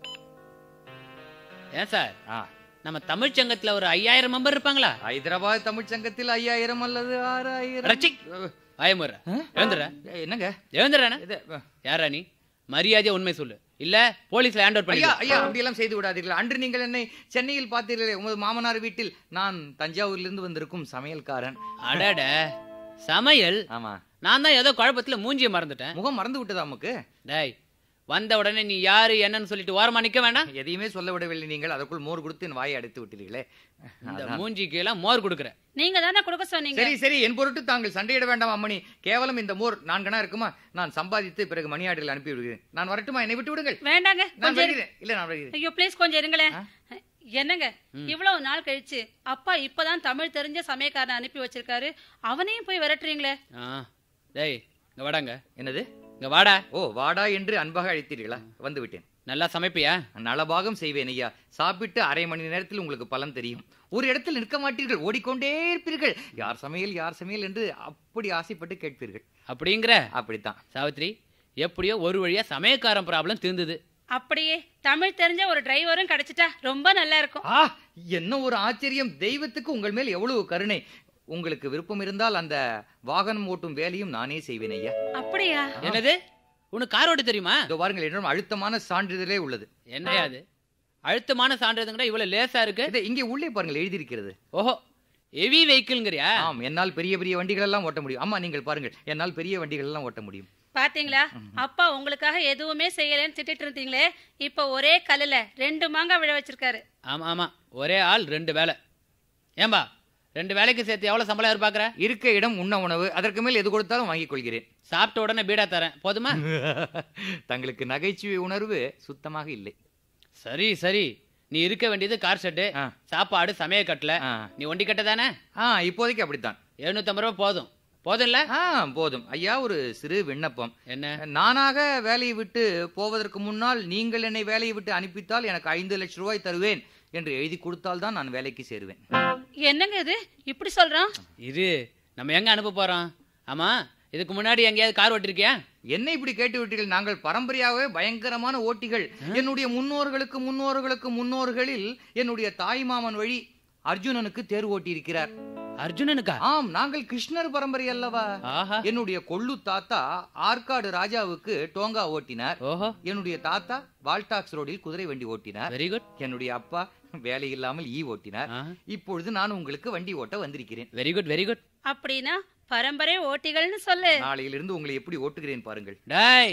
ஏன் சார் ஆ நம்ம தமிழ் சங்கத்துல ஒரு ஐயாயிரம் மெம்பர் இருப்பாங்களா ஹைதராபாத் தமிழ் சங்கத்தில் ஐயாயிரம் அல்லது ஆறாயிரம் ரச்சி பயமுற எழுந்துற என்னங்க எழுந்துறா இது, யாரா நீ மரியாதையா உண்மை சொல்லு இல்ல போலீஸ்ல ஹேண்ட் ஓவர் ஐயா பண்ணி ஐயா அப்படியெல்லாம் செய்து விடாதீர்கள் அன்று நீங்கள் என்னை சென்னையில் பார்த்தீர்களே உமது மாமனார் வீட்டில் நான் தஞ்சாவூரிலிருந்து வந்திருக்கும் சமையல்காரன் அடட சமையல் ஆமா நான் தான் ஏதோ குழப்பத்துல மூஞ்சிய மறந்துட்டேன் முகம் மறந்து விட்டதா நமக்கு டேய் வந்த உடனே நீ யாரு என்னன்னு சொல்லிட்டு ஓரமா நிக்க வேண்டாம் எதையுமே சொல்ல விடவில்லை நீங்கள் அதற்குள் மோர் கொடுத்து என் வாயை அடைத்து விட்டீர்களே இந்த அதான். மூஞ்சிக்கு எல்லாம் மோர் கொடுக்குற நீங்க தானே கொடுக்க சொன்னீங்க சரி சரி என் பொருட்டு தாங்கள் சண்டையிட வேண்டாம் அம்மணி கேவலம் இந்த மோர் நான்கனா இருக்குமா நான் சம்பாதித்து பிறகு மணியாடில் அனுப்பி விடுகிறேன் நான் வரட்டுமா என்னை விட்டு விடுங்கள் வேண்டாங்க நான் கொஞ்சம் இரு- வருகிறேன் இல்ல நான் வருகிறேன் ஐயோ ப்ளீஸ் கொஞ்சம் இருங்களேன் என்னங்க இவ்வளவு நாள் கழிச்சு அப்பா இப்பதான் தமிழ் தெரிஞ்ச சமயக்காரனை அனுப்பி வச்சிருக்காரு அவனையும் போய் விரட்டுறீங்களே ஆ டேய் இங்க வாடாங்க என்னது இங்க வாடா ஓ வாடா என்று அன்பாக அழைத்தீர்களா வந்து விட்டேன் நல்லா சமைப்பியா நலபாகம் செய்வேன் ஐயா சாப்பிட்டு அரை மணி நேரத்தில் உங்களுக்கு பலன் தெரியும் ஒரு இடத்தில் நிற்க மாட்டீர்கள் ஓடிக்கொண்டே இருப்பீர்கள் யார் சமையல் யார் சமையல் என்று அப்படி ஆசைப்பட்டு கேட்பீர்கள் அப்படிங்கிற அப்படித்தான் சாவித்ரி எப்படியோ ஒரு வழியா சமயக்காரன் ப்ராப்ளம் தீர்ந்தது அப்படியே தமிழ் தெரிஞ்ச ஒரு டிரைவரும் கிடைச்சிட்டா ரொம்ப நல்லா இருக்கும் ஆ என்ன ஒரு ஆச்சரியம் தெய்வத்துக்கு உங்கள் மேல் எவ்வளவு கருணை உங்களுக்கு விருப்பம் இருந்தால் அந்த வாகனம் ஓட்டும் வேலையும் நானே செய்வேன் ஐயா அப்படியா என்னது உனக்கு கார் ஓட்ட தெரியுமா இதோ பாருங்கள் என்னிடம் அழுத்தமான சான்றிதழே உள்ளது என்னையா அது அழுத்தமான சான்றிதழ்ங்கிற இவ்வளவு லேசா இருக்கு இதை இங்கே உள்ளே பாருங்கள் எழுதியிருக்கிறது ஓஹோ ஹெவி வெஹிக்கிள்ங்கிறியா ஆம் என்னால் பெரிய பெரிய வண்டிகள் எல்லாம் ஓட்ட முடியும் ஆமா நீங்கள் பாருங்கள் என்னால் பெரிய வண்டிகள் எல்லாம் ஓட்ட முடியும் பாத்தீங்களா அப்பா உங்களுக்காக எதுவுமே செய்யலைன்னு திட்டிட்டு இருந்தீங்களே இப்ப ஒரே கல்லுல ரெண்டு மாங்காய் விழ வச்சிருக்காரு ஆமா ஆமா ஒரே ஆள் ரெண்டு வேலை ஏம்பா ரெண்டு வேலைக்கு சேர்த்து எவ்வளவு சம்பளம் எதிர்பார்க்கற இருக்க இடம் உண்ண உணவு அதற்கு மேல் எது கொடுத்தாலும் வாங்கிக் கொள்கிறேன் சாப்பிட்ட உடனே பீடா தரேன் போதுமா தங்களுக்கு நகைச்சுவை உணர்வு சுத்தமாக இல்லை சரி சரி நீ இருக்க வேண்டியது கார் ஷெட்டு ஆ. சாப்பாடு சமய கட்டல ஆ. நீ ஒண்டி கட்ட தானே ஆ இப்போதைக்கு அப்படித்தான் எழுநூத்தம்பது ரூபா போதும் போதும் இல்ல ஆ போதும் ஐயா ஒரு சிறு விண்ணப்பம் என்ன நானாக வேலையை விட்டு போவதற்கு முன்னால் நீங்கள் என்னை வேலையை விட்டு அனுப்பித்தால் எனக்கு ஐந்து லட்சம் ரூபாய் தருவேன் என்று எழுதி கொடுத்தால் தான் நான் வேலைக்கு சேருவேன் என்னங்க இது இப்படி சொல்றான் இரு நம்ம எங்க அனுப்ப போறோம் ஆமா இதுக்கு முன்னாடி எங்கேயாவது கார் ஓட்டிருக்கியா என்ன இப்படி கேட்டு விட்டீர்கள் நாங்கள் பரம்பரையாகவே பயங்கரமான ஓட்டிகள் என்னுடைய முன்னோர்களுக்கு முன்னோர்களுக்கு முன்னோர்களில் என்னுடைய தாய்மாமன் வழி அர்ஜுனனுக்கு தேர் ஓட்டி இருக்கிறார் அர்ஜுனனுக்கா ஆம் நாங்கள் கிருஷ்ணர் பரம்பரை அல்லவா ஆஹா என்னுடைய கொள்ளு தாத்தா ஆற்காடு ராஜாவுக்கு டோங்கா ஓட்டினார் ஓஹோ என்னுடைய தாத்தா வால்டாக்ஸ் ரோடில் குதிரை வண்டி ஓட்டினார் வெரி குட் என்னுடைய அப்பா வேலை இல்லாமல் ஈ ஓட்டினார் இப்பொழுது நான் உங்களுக்கு வண்டி ஓட்ட வந்திருக்கிறேன் வெரி குட் வெரி குட் அப்படின்னா பரம்பரை ஓட்டிகள்னு சொல்லு நாளையிலிருந்து உங்களை எப்படி ஓட்டுகிறேன் பாருங்கள் டேய்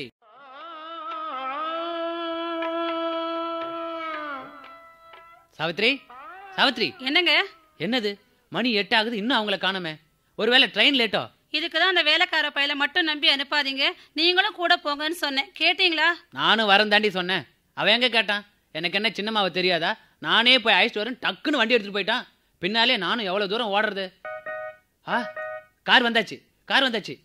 சாவித்ரி சாவித்ரி என்னங்க என்னது மணி எட்டு ஆகுது இன்னும் அவங்கள காணோமே ஒருவேளை ட்ரெயின் லேட்டோ இதுக்கு தான் அந்த வேலைக்கார பையல மட்டும் நம்பி அனுப்பாதீங்க நீங்களும் கூட போங்கன்னு சொன்னேன் கேட்டீங்களா நானும் வரேன் தாண்டி சொன்னேன் அவன் எங்க கேட்டான் எனக்கு என்ன சின்னமாவை தெரியாதா நானே போய் அழைச்சிட்டு வரேன் டக்குன்னு வண்டி எடுத்துட்டு போயிட்டான் பின்னாலே நானும் எவ்வளவு தூரம் ஓடுறது ஆ கார் வந்தாச்சு கார் வந்தாச்சு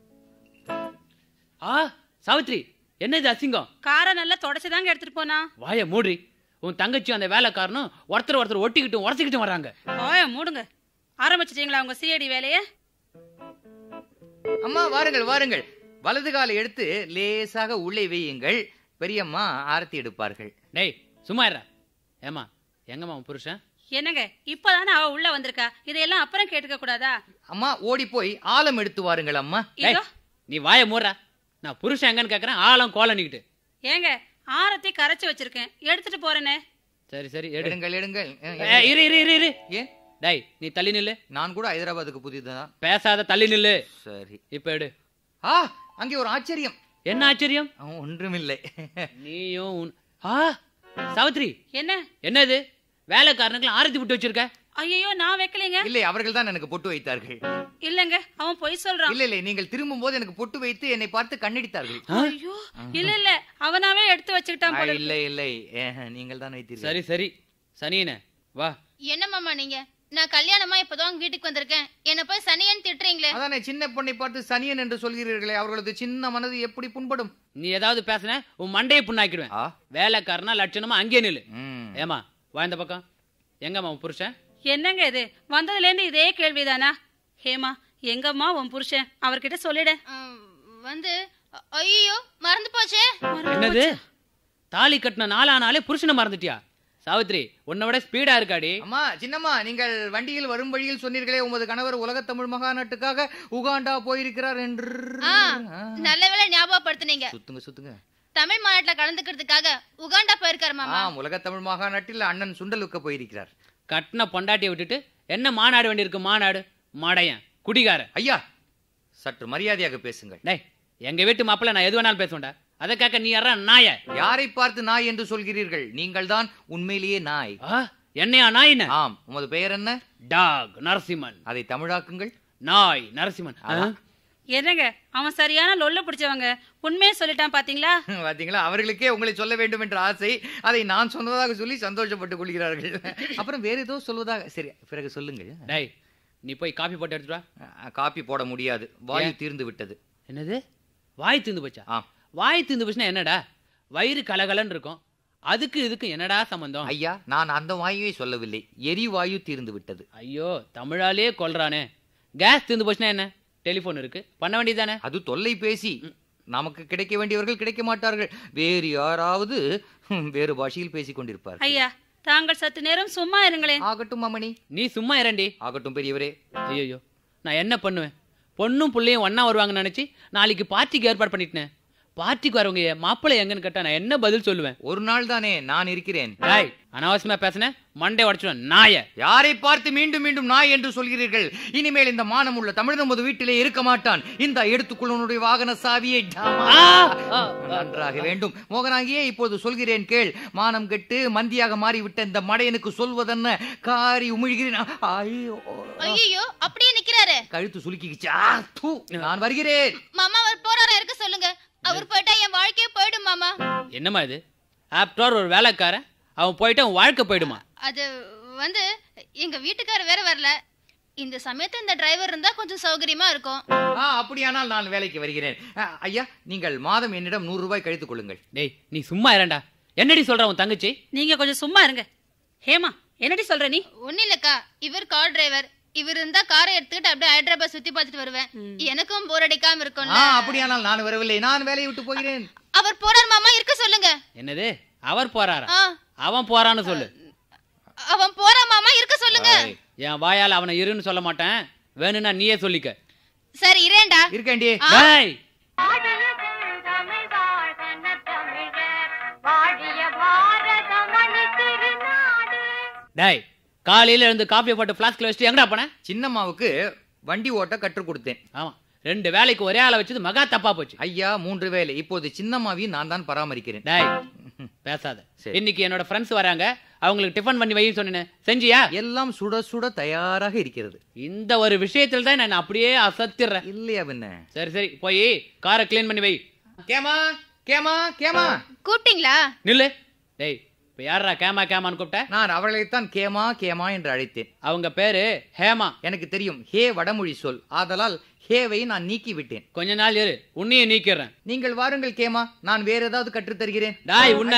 ஆ சாவித்ரி என்ன இது அசிங்கம் காரை நல்லா தொடச்சுதாங்க எடுத்துட்டு போனா வாய மூடி உன் தங்கச்சி அந்த வேலைக்காரனும் ஒருத்தர் ஒருத்தர் ஒட்டிக்கிட்டும் உரசிக்கிட்டும் வராங்க ஓய மூடுங்க ஆரம்பிச்சிட்டீங்களா உங்க சிஐடி வேலைய அம்மா வாருங்கள் வாருங்கள் வலது காலை எடுத்து லேசாக உள்ளே வையுங்கள் பெரியம்மா ஆரத்தி எடுப்பார்கள் டேய் சும்மா இருடா ஏமா எங்கம்மா உன் புருஷன் என்னங்க இப்பதானே அவ உள்ள வந்திருக்கா இதையெல்லாம் அப்புறம் கேட்டுக்க கூடாதா அம்மா ஓடி போய் ஆலம் எடுத்து வாருங்கள் அம்மா டேய் இதோ நீ வாய மூடுறா நான் புருஷன் எங்கன்னு கேட்கறேன் ஆழம் கோலனிக்கிட்டு ஏங்க ஆரத்தி கரைச்சு வச்சிருக்கேன் எடுத்துட்டு போறேனே சரி சரி எடு எடுங்கள் எடுங்கள் ஏ, இரு இரு இரு இரு ஏன் டேய் நீ தள்ளி நில்லு நான் கூட ஹைதராபாத்துக்கு புதிதுதான் பேசாத தள்ளி நில்லு சரி இப்ப எடு ஆ அங்கே ஒரு ஆச்சரியம் என்ன ஆச்சரியம் ஆ, ஒன்றுமில்லை நீயும் உன் ஆ சாவித்ரி என்ன என்ன இது வேலைக்காரனுக்கு ஆரத்தி விட்டு வச்சிருக்க ஐயோ நான் வைக்கலைங்க இல்லை அவர்கள் தான் எனக்கு பொட்டு வைத்தார்கள் இல்லங்க அவன் பொய் சொல்றான் இல்லை இல்லை நீங்கள் திரும்பும் போது எனக்கு பொட்டு வைத்து என்னை பார்த்து கண்ணடித்தார்கள் ஐயோ இல்ல இல்ல அவனாவே எடுத்து வச்சுக்கிட்டான் ஆ, போல இருக்கு. இல்லை இல்லை ஏ, நீங்கள் தான் வைத்தீர்கள் சரி சரி சனியனே வா என்ன மாமா நீங்க நான் கல்யாணமா இப்பதான் வீட்டுக்கு வந்திருக்கேன் என்ன போய் சனியன் திட்டுறீங்களே அதானே சின்ன பொண்ணை பார்த்து சனியன் என்று சொல்கிறீர்களே அவர்களது சின்ன மனது எப்படி புண்படும் நீ ஏதாவது பேசுன உன் மண்டையை புண்ணாக்கிடுவேன் ஆ வேலைக்காரனா லட்சணமா அங்கே நில்லு ம். ஏமா வா இந்த பக்கம் எங்கம்மா உன் புருஷன் என்னங்க இது வந்ததுல இருந்து இதே கேள்விதானா ஹேமா எங்கம்மா உன் புருஷன் அவர்கிட்ட சொல்லிட ம், வந்து ஐயோ மறந்து போச்சே என்னது தாலி கட்டின நாளானாலே புருஷனை மறந்துட்டியா சாவித்ரி உன்னை விட ஸ்பீடா இருக்காடி அம்மா சின்னம்மா நீங்கள் வண்டியில் வரும் வழியில் சொன்னீர்களே உமது கணவர் உலகத் தமிழ் மகாநாட்டுக்காக உகாண்டா போயிருக்கிறார் என்று ஆ நல்ல வேளை ஞாபகப்படுத்துனீங்க சுத்துங்க சுத்துங்க தமிழ் மாநாட்டுல கலந்துக்கிறதுக்காக உகாண்டா போயிருக்காரு மாமா ஆம் உலகத் தமிழ் மகாநாட்டில் அண்ணன் சுண்டலுக்க போயிருக்கிறார் கட்டின பொண்டாட்டியை விட்டுட்டு என்ன மாநாடு வேண்டியிருக்கு மாநாடு மாடையன் குடிகாரன் ஐயா சற்று மரியாதையாக பேசுங்கள் டேய் எங்க வீட்டு மாப்பிள்ள நான் எது வேணாலும் பேசுவேன்டா அதை கேட்க நீ யாரா நாய யாரை பார்த்து நாய் என்று சொல்கிறீர்கள் நீங்கள் தான் உண்மையிலேயே நாய் ஆ, என்னையா நாயின ஆம் உமது பெயர் என்ன டாக் நரசிம்மன் அதை தமிழாக்குங்கள் நாய் நரசிம்மன் ஆ? என்னங்க அவன் சரியான லொல்ல பிடிச்சவங்க உண்மையே சொல்லிட்டான் பாத்தீங்களா பாத்தீங்களா அவர்களுக்கே உங்களை சொல்ல வேண்டும் என்ற ஆசை அதை நான் சொன்னதாக சொல்லி சந்தோஷப்பட்டுக் கொள்கிறார்கள் அப்புறம் வேற ஏதோ சொல்வதாக சரி பிறகு சொல்லுங்கள் டேய் நீ போய் காபி போட்டு எடுத்துட்டு வா அஹ், காப்பி போட முடியாது வாயு தீர்ந்து விட்டது என்னது வாய் தீந்து போச்சா ஆ வாய் தீந்து போச்சுன்னா என்னடா வயிறு கலகலன்னு இருக்கும் அதுக்கு இதுக்கு என்னடா சம்பந்தம் ஐயா நான் அந்த வாயுவை சொல்லவில்லை எரிவாயு தீர்ந்து விட்டது ஐயோ தமிழாலே கொல்றானே கேஸ் தீர்ந்து போச்சுன்னா என்ன டெலிஃபோன் இருக்கு பண்ண வேண்டியதானே அது தொல்லை பேசி நமக்கு கிடைக்க வேண்டியவர்கள் கிடைக்க மாட்டார்கள் வேறு யாராவது ஹம், வேறு பாஷையில் பேசிக் கொண்டிருப்பார் ஐயா தாங்கள் சற்று நேரம் சும்மா இருங்களேன் ஆகட்டும் அம்மணி நீ சும்மா இரண்டி ஆகட்டும் பெரியவரே ஐயோ நான் என்ன பண்ணுவேன் பொண்ணும் புள்ளையும் ஒண்ணா வருவாங்கன்னு நினைச்சு நாளைக்கு பார்ட்டிக்கு ஏற்பாடு பண்ணிட்டேன் பார்ட்டிக்கு வரவங்க மாப்பிள்ளை எங்கன்னு கேட்டா நான் என்ன பதில் சொல்லுவேன் ஒரு நாள் தானே நான் இருக்கிறேன் டேய் அனாவசியமா பேசுனேன் மண்டே உடச்சிடுவேன் நாய யாரை பார்த்து மீண்டும் மீண்டும் நாய் என்று சொல்கிறீர்கள் இனிமேல் இந்த மானம் உள்ள தமிழ் நமது வீட்டிலே இருக்க மாட்டான் இந்த எடுத்துக்கொள்ளுடைய வாகன சாவியை டாமா. ஆ, ஆ, நன்றாக வேண்டும் மோகனாகியே இப்போது சொல்கிறேன் கேள் மானம் கெட்டு மந்தியாக மாறிவிட்ட இந்த மடையனுக்கு சொல்வதென்ன காரி உமிழ்கிறேன் ஐயோ ஐயோ அப்படியே நிக்கிறாரு கழுத்து சுலுக்கிக்கிச்சு ஆ, தூ. நான் வருகிறேன் மாமா அவர் போறாரா இருக்க சொல்லுங்க அவர் போயிட்டா என் வாழ்க்கையே போயிடும் மாமா என்னம்மா இது ஆப்டார் ஒரு வேலைக்காரன் அவன் போயிட்டு அவன் வாழ்க்கை போயிடுமா அது வந்து எங்க வீட்டுக்காரர் வேற வரல இந்த சமயத்துல இந்த டிரைவர் இருந்தா கொஞ்சம் சௌகரியமா இருக்கும் ஆ, அப்படியானால் நான் வேலைக்கு வருகிறேன் ஆ, ஐயா நீங்கள் மாதம் என்னிடம் நூறு ரூபாய் கழித்துக் கொள்ளுங்கள் டேய் நீ சும்மா இரண்டா என்னடி சொல்ற உன் தங்கச்சி நீங்க கொஞ்சம் சும்மா இருங்க ஹேமா என்னடி சொல்ற நீ ஒண்ணு இல்லக்கா இவர் கார் டிரைவர் இவர் இருந்தா காரை எடுத்துக்கிட்டு அப்படியே ஹைதராபாத் சுத்தி பார்த்துட்டு வருவேன் எனக்கும் போர் அடிக்காம ஆ இருக்கும்ல அப்படியானால் நான் வரவில்லை நான் வேலையை விட்டு போகிறேன் அவர் போறார் மாமா இருக்க சொல்லுங்க என்னது அவர் போறாரா ஆ, அவன் போறான்னு சொல்லு அவன் போறா மாமா இருக்க சொல்லுங்க என் வாயால அவனை இருன்னு சொல்ல மாட்டேன் வேணும்னா நீயே சொல்லிக்க சரி இரேண்டா இருக்கேன்டி டேய் டேய் காலையில எழுந்து காப்பியை போட்டு பிளாஸ்க்ல வச்சுட்டு எங்கடா போன சின்னம்மாவுக்கு வண்டி ஓட்ட கற்றுக் கொடுத்தேன் ஆமா ரெண்டு வேலைக்கு ஒரே ஆளை வச்சது மகா தப்பா போச்சு ஐயா மூன்று வேலை இப்போது சின்னம்மாவையும் நான் தான் பராமரிக்கிறேன் டேய் பேசாத சரி. இன்னைக்கு என்னோட ஃப்ரெண்ட்ஸ் வராங்க அவங்களுக்கு டிஃபன் பண்ணி வைன்னு சொன்னேன் செஞ்சியா எல்லாம் சுட சுட தயாராக இருக்கிறது இந்த ஒரு விஷயத்துல தான் நான் அப்படியே அசத்திடுறேன் இல்லையா பின்ன சரி சரி போய் காரை க்ளீன் பண்ணி வை கேமா கேமா கேமா கூப்பிட்டீங்களா நில்லு டேய் இப்ப யாரா கேமா கேமான்னு கூப்பிட்ட நான் அவர்களைத்தான் கேமா கேமா என்று அழைத்தேன் அவங்க பேரு ஹேமா எனக்கு தெரியும் ஹே வடமொழி சொல் ஆதலால் ஹேவை நான் நீக்கி விட்டேன் கொஞ்ச நாள் இரு உன்னையும் நீக்கிறேன் நீங்கள் வாருங்கள் கேமா நான் வேற ஏதாவது கற்றுத் தருகிறேன் டாய் உன்ன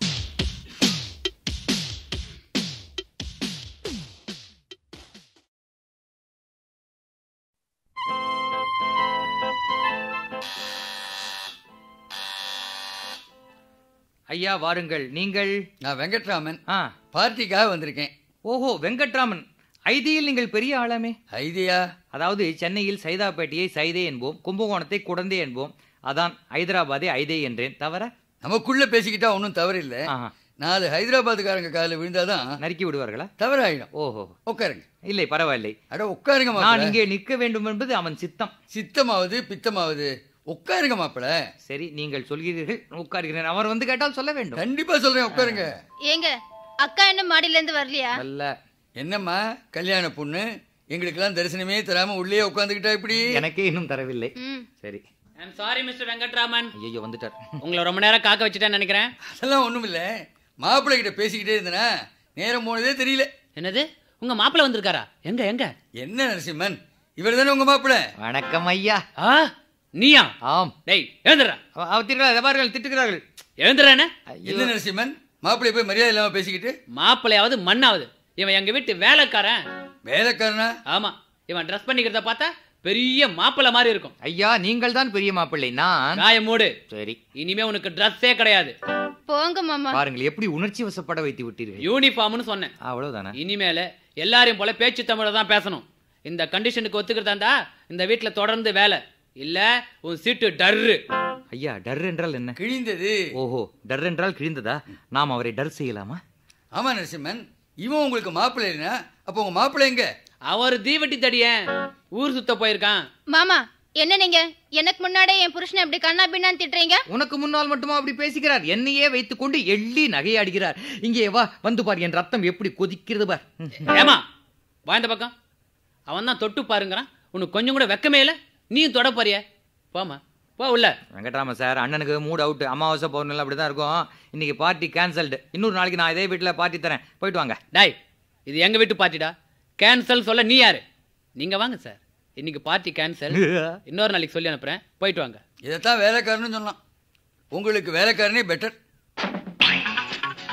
ஐயா வாருங்கள் நீங்கள் நான் வெங்கட்ராமன் ஆ பார்ட்டிக்காக வந்திருக்கேன் ஓஹோ வெங்கட்ராமன் ஐதியில் நீங்கள் பெரிய ஆளாமே ஐடியா அதாவது சென்னையில் சைதாப்பேட்டையை சைதே என்போம் கும்பகோணத்தை குடந்தே என்போம் அதான் ஹைதராபாத்தை ஐதே என்றேன் தவிர நமக்குள்ள பேசிக்கிட்டா ஒன்றும் தவறில்லை ஆஹா. நாலு ஹைதராபாத்துக்காரங்க காலில் விழுந்தாதான் நறுக்கி விடுவார்களா தவறாயிடும் ஓஹோ உட்காருங்க இல்லை பரவாயில்லை அட உட்காருங்க நான் மாப்பிள இங்கே நிற்க வேண்டும் என்பது அவன் சித்தம் சித்தமாவது பித்தமாவது உட்காருங்க மாப்பிள சரி நீங்கள் சொல்கிறீர்கள் உட்காருகிறேன் அவர் வந்து கேட்டால் சொல்ல வேண்டும் கண்டிப்பா சொல்றேன் உட்காருங்க ஏங்க அக்கா என்ன மாடியில இருந்து வரலையா அல்ல என்னம்மா கல்யாண பொண்ணு எங்களுக்கெல்லாம் தரிசனமே தராம உள்ளே உட்காந்துக்கிட்டா இப்படி எனக்கே இன்னும் தரவில்லை ம் சரி ஐம் சாரி மிஸ்டர் வெங்கட்ராமன் ஐயோ வந்துட்டார் உங்களை ரொம்ப நேரம் காக்க வச்சுட்டேன்னு நினைக்கிறேன் அதெல்லாம் ஒண்ணும் இல்ல மாப்பிள்ளை கிட்ட பேசிக்கிட்டே இருந்தனா நேரம் போனதே தெரியல என்னது உங்க மாப்பிள்ளை வந்திருக்காரா எங்க எங்க என்ன நரசிம்மன் இவர் தானே உங்க மாப்பிள்ளை வணக்கம் ஐயா ஆ நீயா ஆம் டேய் எழுந்துடுறா அவ- அவர் திட்டுகிறார்கள் எவ்வாறு திட்டுகிறார்கள் எழுந்துடுறேன்னு என்ன நரசிம்மன் மாப்பிள்ளை போய் மரியாதை இல்லாம பேசிக்கிட்டு மாப்பிள்ளையாவது மண்ணாவது இவன் எங்க வீட்டு வேலைக்காரன் வேலைக்காரனா ஆமா இவன் ட்ரெஸ் பண்ணிக்கிறத பார்த்தா பெரிய மாப்பிள்ளை மாதிரி இருக்கும் ஐயா நீங்கள் தான் பெரிய மாப்பிள்ளை நான் காய மூடு சரி இனிமே உனக்கு ட்ரெஸ்ஸே கிடையாது போங்க மாமா பாருங்கள் எப்படி உணர்ச்சி வசப்பட வைத்து விட்டீர்கள் யூனிஃபார்ம்னு சொன்னேன் அவ்வளவுதானே இனிமேல எல்லாரையும் போல பேச்சு தமிழ தான் பேசணும் இந்த கண்டிஷனுக்கு ஒத்துக்கிறதா இருந்தா இந்த வீட்ல தொடர்ந்து வேலை இல்ல உன் சீட்டு டர்ரு ஐயா டர் என்றால் என்ன கிழிந்தது ஓஹோ டர் என்றால் கிழிந்ததா நாம் அவரை டர் செய்யலாமா ஆமா நரசிம்மன் இவன் உங்களுக்கு மாப்பிள்ளை இல்லைனா அப்போ உங்க மாப்பிள்ளை எங்க அவர் தீவெட்டி தடியன் ஊர் சுத்த போயிருக்கான் மாமா என்ன நீங்க எனக்கு முன்னாடியே என் புருஷனை இப்படி கண்ணா பின்னான்னு திட்டுறீங்க உனக்கு முன்னால் மட்டுமா அப்படி பேசுகிறார் என்னையே வைத்துக்கொண்டு எள்ளி நகையாடுகிறார் இங்கே வா வந்து பார் என் ரத்தம் எப்படி கொதிக்கிறது பார் ம். ஏமா வாய்ந்த பக்கம் அவன் தான் தொட்டு பாருங்கிறான் உனக்கு கொஞ்சம் கூட வெக்கமே இல்ல நீயும் தொட போறிய போமா போ உள்ள வெங்கட்ராம சார் அண்ணனுக்கு மூட் அவுட் அமாவாசை பௌர்ணமி அப்படி தான் இருக்கும் இன்னைக்கு பார்ட்டி கேன்சல்டு இன்னொரு நாளைக்கு நான் இதே வீட்டில் பார்ட்டி தரேன் போயிட்டு வாங்க டாய் இது எங்க வீட்டு பார்ட்டிடா கேன்சல் சொல்ல நீ யாரு நீங்க வாங்க சார் இன்னைக்கு பார்ட்டி கேன்சல் இன்னொரு நாளைக்கு சொல்லி அனுப்புறேன் போயிட்டு வாங்க இதைத்தான் வேலைக்காரன்னு சொன்னான் உங்களுக்கு வேலைக்காரனே பெட்டர்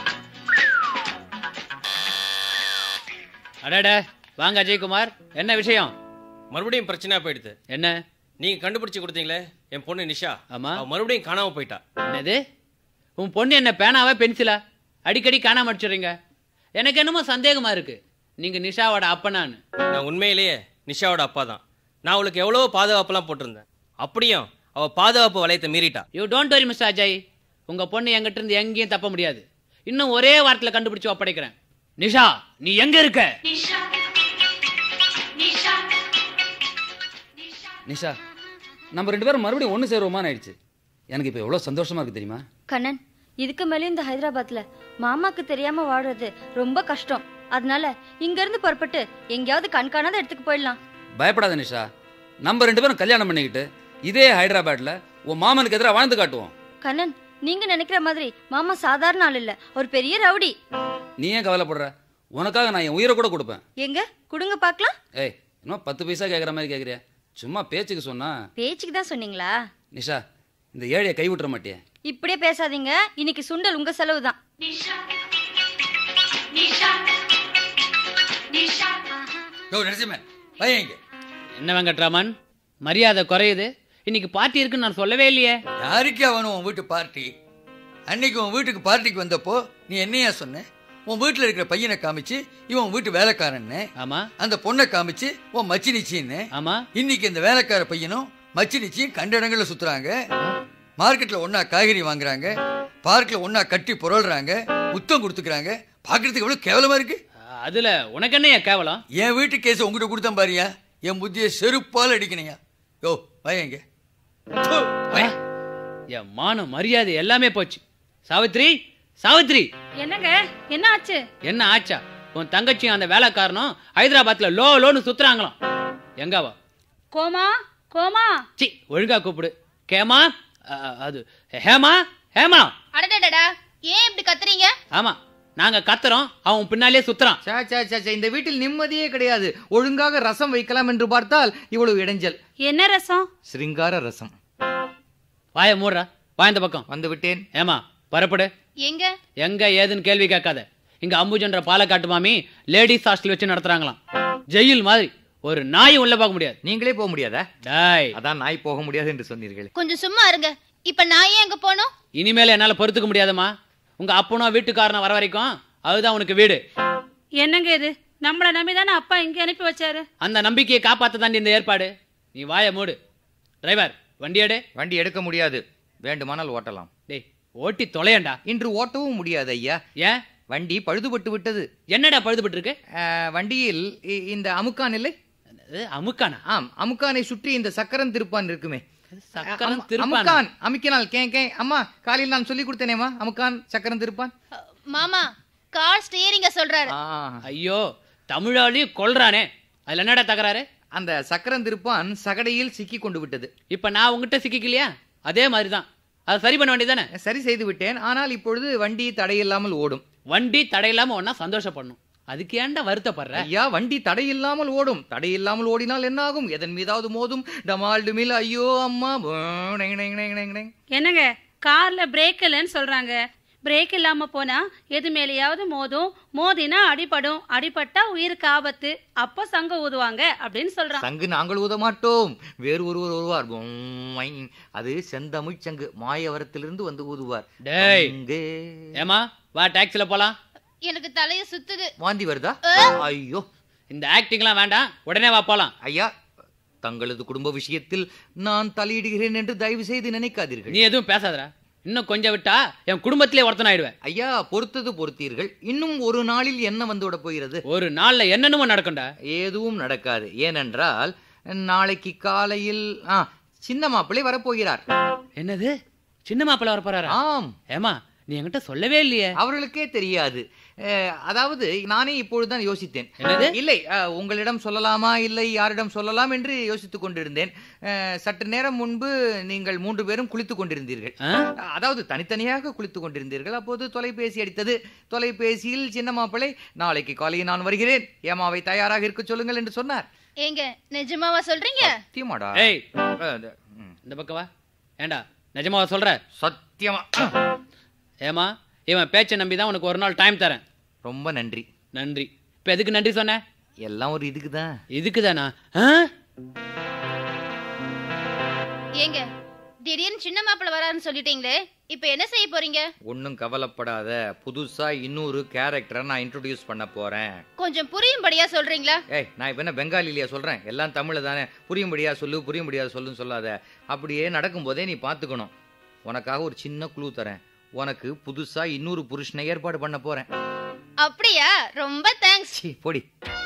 அடட வாங்க அஜய்குமார் என்ன விஷயம் மறுபடியும் பிரச்சனையா போயிடுது என்ன நீங்க கண்டுபிடிச்சு கொடுத்தீங்களே என் பொண்ணு நிஷா ஆமா. அவ மறுபடியும் காணாம போயிட்டா என்னது உன் பொண்ணு என்ன பேனாவா பென்சிலா அடிக்கடி காணாம அடிச்சிடுறீங்க எனக்கு என்னமோ சந்தேகமா இருக்கு நீங்க நிஷாவோட அப்பனான்னு நான் உண்மையிலேயே நிஷாவோட அப்பா தான் நான் அவளுக்கு எவ்வளவோ பாதுகாப்புலாம் போட்டிருந்தேன் அப்படியும் அவ பாதுகாப்பு வளையத்தை மீறிட்டா you don't worry mister Ajay உங்க பொண்ணு எங்கிட்ட இருந்து எங்கேயும் தப்ப முடியாது இன்னும் ஒரே வாரத்துல கண்டுபிடிச்சு ஒப்படைக்கிறேன் நிஷா நீ எங்க இருக்க நிஷா நம்ம ரெண்டு பேரும் மறுபடியும் ஒன்று சேருவோமான்னு ஆயிடுச்சு எனக்கு இப்போ எவ்வளோ சந்தோஷமா இருக்கு தெரியுமா கண்ணன் இதுக்கு மேலே இந்த ஹைதராபாத்ல மாமாக்கு தெரியாம வாடுறது ரொம்ப கஷ்டம் அதனால இங்க இருந்து புறப்பட்டு எங்கேயாவது கண்காணாத இடத்துக்கு போயிடலாம் பயப்படாத நிஷா நம்ம ரெண்டு பேரும் கல்யாணம் பண்ணிக்கிட்டு இதே ஹைதராபாத்ல உன் மாமனுக்கு எதிராக வாழ்ந்து காட்டுவோம் கண்ணன் நீங்க நினைக்கிற மாதிரி மாமா சாதாரண ஆள் இல்ல ஒரு பெரிய ரவுடி நீ ஏன் கவலைப்படுற உனக்காக நான் என் உயிரை கூட கொடுப்பேன் எங்க குடுங்க பார்க்கலாம் ஏய் இன்னும் பத்து பைசா கேட்குற மாதிரி கேட்குறியா சும்மா பேச்சுக்கு சொன்னா பேச்சுக்கு தான் சொன்னீங்களா நிஷா இந்த ஏழையை கை விட்டுற மாட்டியே இப்படியே பேசாதீங்க இன்னைக்கு சுண்டல் உங்க செலவு தான் யோ நரசிம்மன் பையன் இங்க என்ன வெங்கட்ராமன் மரியாதை குறையுது இன்னைக்கு பார்ட்டி இருக்குன்னு நான் சொல்லவே இல்லையே யாருக்கு அவனும் உன் வீட்டு பார்ட்டி அன்னைக்கு உன் வீட்டுக்கு பார்ட்டிக்கு வந்தப்போ நீ என்னையா சொன்ன உன் வீட்டில் இருக்கிற பையனை காமிச்சு இவன் உன் வீட்டு வேலைக்காரன்னு ஆமா அந்த பொண்ணை காமிச்சு உன் மச்சி நிச்சின்னு ஆமா இன்னைக்கு இந்த வேலைக்கார பையனும் மச்சி நிச்சியும் கண்ட இடங்கள்ல சுத்துறாங்க மார்க்கெட்ல ஒண்ணா காய்கறி வாங்குறாங்க பார்க்ல ஒண்ணா கட்டி புரள்றாங்க முத்தம் கொடுத்துக்கிறாங்க பார்க்கறதுக்கு எவ்வளவு கேவலமா இருக்கு அதுல உனக்கு என்னையா கேவலம் என் வீட்டு கேஸ் உங்ககிட்ட கொடுத்தேன் பாரியா என் புத்தியை செருப்பால் அடிக்கணையா யோ பயங்க என் மானம் மரியாதை எல்லாமே போச்சு சாவித்ரி சாவித்ரி என்னங்க என்ன ஆச்சு என்ன ஆச்சா உன் தங்கச்சியும் அந்த வேலைக்காரனும் ஹைதராபாத்ல லோ லோன்னு சுத்துறாங்களாம் எங்காவா கோமா கோமா சி ஒழுங்கா கூப்பிடு கேமா அ, அது ஹேமா ஹேமா அடடடடா ஏன் இப்படி கத்துறீங்க ஆமா நாங்க கத்துறோம் அவன் பின்னாலே சுத்துறான் சே, சே, சே, சே, இந்த வீட்டில் நிம்மதியே கிடையாது ஒழுங்காக ரசம் வைக்கலாம் என்று பார்த்தால் இவ்வளவு இடைஞ்சல் என்ன ரசம் சிருங்கார ரசம் வாய மூடுறா வா இந்த பக்கம் வந்து விட்டேன் ஏமா பரப்படு எங்க எங்க ஏதுன்னு கேள்வி கேட்காத இங்க அம்புஜன்ற பாலக்காட்டு மாமி லேடிஸ் ஹாஸ்டல் வச்சு நடத்துறாங்களாம் ஜெயில் மாதிரி ஒரு நாய் உள்ள பார்க்க முடியாது நீங்களே போக முடியாதா டாய் அதான் நாய் போக முடியாது என்று சொன்னீர்கள் கொஞ்சம் சும்மா இருங்க இப்ப நான் ஏன் அங்க போனோம் இனிமேல என்னால பொறுத்துக்க முடியாதம்மா உங்க அப்பனோ வீட்டுக்காரனோ வர வரைக்கும் அதுதான் உனக்கு வீடு என்னங்க இது நம்மள நம்பி தானே அப்பா இங்க அனுப்பி வச்சாரு அந்த நம்பிக்கையை காப்பாத்த தாண்டி இந்த ஏற்பாடு நீ வாய மூடு டிரைவர் வண்டி எடு வண்டி எடுக்க முடியாது வேண்டுமானால் ஓட்டலாம் டேய் ஓட்டி தொலையண்டா இன்று ஓட்டவும் முடியாது ஐயா ஏன் வண்டி பழுதுபட்டு விட்டது என்னடா பழுதுபட்டு இருக்கு அஹ், வண்டியில் இ- இந்த அமுக்கான் இல்லை அது அமுக்கானா ஆம் அமுக்கானை சுற்றி இந்த சக்கரம் திருப்பான் இருக்குமே சக்கரம் அம்- திருப்பானா? அமுக்கான் அமுக்கினால் கே கே அம்மா காலையில் நான் சொல்லி கொடுத்தேனேமா அமுக்கான் சக்கரம் திருப்பான் மாமா கார் ஸ்டீரிங்க சொல்றாரு ஆ, ஐயோ தமிழாலையும் கொல்றானே அதுல என்னடா தகராறு அந்த சக்கரம் திருப்பான் சகடையில் சிக்கி கொண்டு விட்டது இப்ப நான் உங்ககிட்ட சிக்கிக்கலையா அதே மாதிரிதான் அது சரி பண்ண வேண்டியதானே சரி செய்து விட்டேன் ஆனால் இப்பொழுது வண்டி தடையில்லாமல் ஓடும் வண்டி தடையில்லாம ஒன்னா சந்தோஷப்படணும் அதுக்கு ஏன்டா வருத்தப்படுற ஐயா வண்டி தடையில்லாமல் ஓடும் தடையில்லாமல் ஓடினால் என்ன ஆகும் எதன் மீதாவது மோதும் டமால் டுமில் ஐயோ அம்மா போ, டெங், டெங், டெங், டெங், டெங். என்னங்க கார்ல பிரேக் இல்லைன்னு சொல்றாங்க பிரேக் இல்லாம போனா எது மேலேயாவது மோதும் மோதினா அடிபடும் அடிபட்டா உயிருக்கு ஆபத்து அப்போ சங்க ஊதுவாங்க அப்படின்னு சொல்றான் சங்கு நாங்கள் ஊத மாட்டோம் வேறு ஒருவர் வருவார் பொம்மை. அது செந்தமிழ் சங்கு மாயவரத்திலிருந்து வந்து ஊதுவார் டேய் சங்கு. ஏமா வா டாக்ஸில போலாம் எனக்கு தலைய சுத்துது வாந்தி வருதா ஐயோ இந்த ஆக்டிங்லாம் வேண்டாம் உடனே வா போலாம் ஐயா தங்களது குடும்ப விஷயத்தில் நான் தலையிடுகிறேன் என்று தயவு செய்து நினைக்காதீர்கள் நீ எதுவும் பேசாதடா இன்னும் கொஞ்சம் விட்டா என் குடும்பத்திலே ஒருத்தன் ஆயிடுவேன் ஐயா பொறுத்தது பொறுத்தீர்கள் இன்னும் ஒரு நாளில் என்ன வந்து விட போகிறது ஒரு நாள்ல என்னென்னமோ நடக்கும்டா எதுவும் நடக்காது ஏனென்றால் நாளைக்கு காலையில் ஆ சின்ன மாப்பிள்ளை வரப்போகிறார் என்னது சின்ன மாப்பிள்ள வர போறாரா ஆம் ஏமா நீ என்கிட்ட சொல்லவே இல்லையே அவர்களுக்கே தெரியாது அஹ், அதாவது நானே இப்பொழுதுதான் யோசித்தேன் என்னது? இல்லை அஹ், உங்களிடம் சொல்லலாமா இல்லை யாரிடம் சொல்லலாம் என்று யோசித்துக் கொண்டிருந்தேன் அஹ், சற்று நேரம் முன்பு நீங்கள் மூன்று பேரும் குளித்துக் கொண்டிருந்தீர்கள் ஆ? அதாவது தனித்தனியாக குளித்துக் கொண்டிருந்தீர்கள் அப்போது தொலைபேசி அடித்தது தொலைபேசியில் சின்ன மாப்பிள்ளை நாளைக்கு காலையில் நான் வருகிறேன் ஏமாவை தயாராக இருக்க சொல்லுங்கள் என்று சொன்னார் ஏங்க நிஜமாவா சொல்றீங்க சத்தியமாடா ஏய் அஹ், அது, ம், இந்த பக்கம் வா ஏண்டா நிஜமாவா சொல்ற சத்தியமா ஏமா இவன் பேச்சை நம்பி தான் உனக்கு ஒரு நாள் டைம் தரேன் ரொம்ப நன்றி நன்றி இப்போ எதுக்கு நன்றி சொன்ன எல்லாம் ஒரு இதுக்கு தான் இதுக்குதானா ஏங்க திடீர்னு சின்ன மாப்பிள்ள வராருன்னு சொல்லிட்டீங்களே இப்ப என்ன செய்ய போறீங்க ஒன்றும் கவலைப்படாத புதுசா இன்னொரு கேரக்டரை நான் இன்ட்ரோடியூஸ் பண்ண போறேன் கொஞ்சம் புரியும்படியா சொல்றீங்களா ஏய் நான் இப்போ என்ன பெங்காலிலையா சொல்றேன் எல்லாம் தமிழ் தானே புரியும்படியா சொல்லு புரியும்படியா சொல்லுன்னு சொல்லாத அப்படியே நடக்கும்போதே நீ பார்த்துக்கணும் உனக்காக ஒரு சின்ன குழு தரேன் உனக்கு புதுசா இன்னொரு புருஷனை ஏற்பாடு பண்ண போறேன் அப்படியா ரொம்ப தேங்க்ஸ் சீ, போடி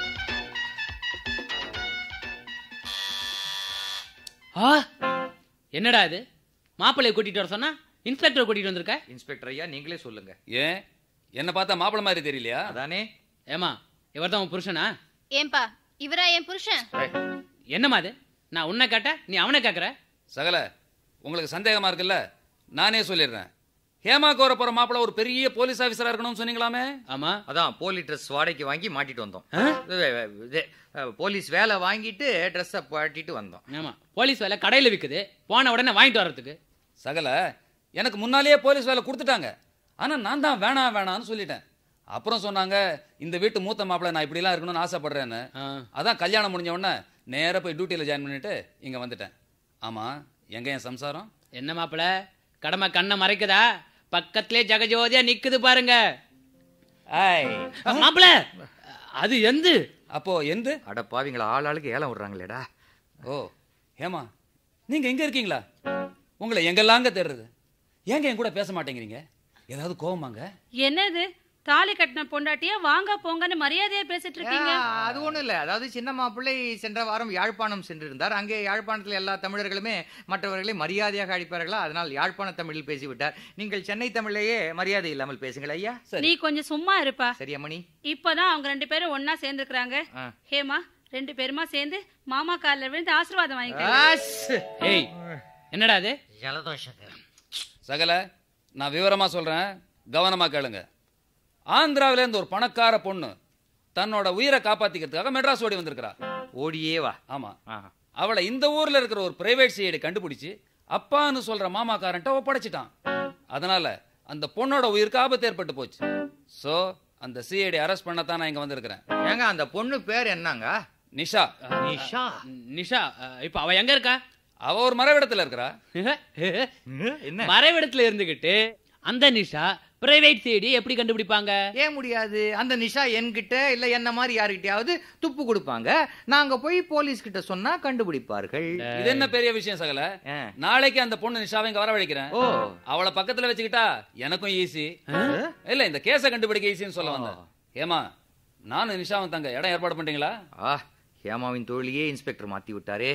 ஆ என்னடா இது மாப்பிள்ளைய கூட்டிட்டு வர சொன்னா இன்ஸ்பெக்டர் கூட்டிட்டு வந்திருக்க இன்ஸ்பெக்டர் ஐயா நீங்களே சொல்லுங்க ஏன் என்ன பார்த்தா மாப்பிள மாதிரி தெரியலையா அதானே ஏமா இவர் தான் உன் புருஷனா ஏன்பா இவரா என் புருஷன் என்னம்மா அது நான் உன்னை கேட்ட நீ அவனை கேட்குற சகல உங்களுக்கு சந்தேகமா இருக்குல்ல நானே சொல்லிடுறேன் ஹேமாக்கு வர போற மாப்பிள ஒரு பெரிய போலீஸ் ஆபீசரா இருக்கணும்னு சொன்னீங்களாமே ஆமா அதான் போலி ட்ரெஸ் வாடகைக்கு வாங்கி மாட்டிட்டு வந்தோம் ஆ? இது, இது, அஹ், போலீஸ் வேலை வாங்கிட்டு ட்ரெஸ்ஸை பாட்டிட்டு வந்தோம் ஆமா போலீஸ் வேலை கடையில் விற்குது போன உடனே வாங்கிட்டு வர்றதுக்கு சகல எனக்கு முன்னாலேயே போலீஸ் வேலை கொடுத்துட்டாங்க ஆனா நான் தான் வேணாம் வேணாம்னு சொல்லிட்டேன் அப்புறம் சொன்னாங்க இந்த வீட்டு மூத்த மாப்பிள நான் இப்படிலாம் இருக்கணும்னு ஆசைப்படுறேன்னு ஆ. அதான் கல்யாணம் முடிஞ்ச உடனே நேரா போய் டியூட்டியில் ஜாயின் பண்ணிட்டு இங்க வந்துட்டேன் ஆமா எங்க என் சம்சாரம் என்ன மாப்பிள கடமை கண்ணை மறைக்குதா பக்கத்திலே ஜெகஜோதியா நிக்குது பாருங்க ஐய் மாப்பிள அது எந்து அப்போ எந்த அட பாவிங்களா ஆள் ஆளுக்கு ஏலம் விடுறாங்களேடா ஓ ஏமா நீங்க எங்க இருக்கீங்களா உங்களை எங்கெல்லாங்க தேடுறது ஏங்க என் கூட பேச மாட்டேங்கிறீங்க ஏதாவது கோவமாங்க என்னது தாலி கட்டின பொண்டாட்டிய வாங்க போங்கன்னு மரியாதையா பேசிட்டு இருக்கீங்க ஆ, அது ஒண்ணும் இல்ல அதாவது சின்ன மாப்பிள்ளை சென்ற வாரம் யாழ்ப்பாணம் சென்றிருந்தார் அங்கே யாழ்ப்பாணத்தில் எல்லா தமிழர்களுமே மற்றவர்களை மரியாதையாக அழைப்பார்களா அதனால் யாழ்ப்பாண தமிழில் பேசிவிட்டார் நீங்கள் சென்னை தமிழையே மரியாதை இல்லாமல் பேசுங்கள் ஐயா நீ கொஞ்சம் சும்மா இருப்பா சரியா மணி இப்பதான் அவங்க ரெண்டு பேரும் ஒன்னா சேர்ந்துருக்காங்க ஆ. ஹேமா ரெண்டு பேருமா சேர்ந்து மாமா கால்ல விழுந்து ஆசீர்வாதம் வாங்கிக்க ஆஸ். ஏய் என்னடா அது சகல நான் விவரமா சொல்றேன் கவனமா கேளுங்க ஆந்திராவில இருந்து ஒரு பணக்கார பொண்ணு தன்னோட உயிரை காப்பாத்திக்கிறதுக்காக மெட்ராஸ் ஓடி வந்திருக்கிறா ஓடியே வா ஆமா ஆஹா. அவளை இந்த ஊர்ல இருக்கிற ஒரு பிரைவேட் சிஐடி கண்டுபிடிச்சு அப்பான்னு சொல்ற மாமாக்காரன்ட்ட ஒப்படைச்சிட்டான் அதனால அந்த பொண்ணோட உயிருக்கு ஆபத்து ஏற்பட்டு போச்சு சோ அந்த சிஐடி அரெஸ்ட் பண்ணத்தான் நான் இங்க வந்திருக்கிறேன் ஏங்க அந்த பொண்ணு பேர் என்னங்க நிஷா நிஷா நிஷா அஹ், இப்ப அவ எங்க இருக்கா அவ ஒரு மரவிடத்துல இருக்கிறா என்ன மறைவிடத்துல இருந்துகிட்டு அந்த நிஷா பிரைவேட் சிடி எப்படி கண்டுபிடிப்பாங்க ஏன் முடியாது அந்த நிஷா என்கிட்ட இல்ல என்ன மாதிரி யாருக்கிட்டயாவது துப்பு கொடுப்பாங்க நாங்க போய் போலீஸ் கிட்ட சொன்னா கண்டுபிடிப்பார்கள் இது என்ன பெரிய விஷயம் சகல ஆ. நாளைக்கு அந்த பொண்ணு நிஷாவை இங்க வரவழைக்கிறேன் ஓ அவளை பக்கத்துல வச்சுக்கிட்டா எனக்கும் ஈஸி இல்ல இந்த கேஸ கண்டுபிடிக்க ஈஸின்னு சொல்ல வந்தேன் ஏமா நானும் நிஷாவும் தங்க இடம் ஏற்பாடு பண்றீங்களா ஆ ஹேமாவின் தோழியே இன்ஸ்பெக்டர் மாத்தி விட்டாரே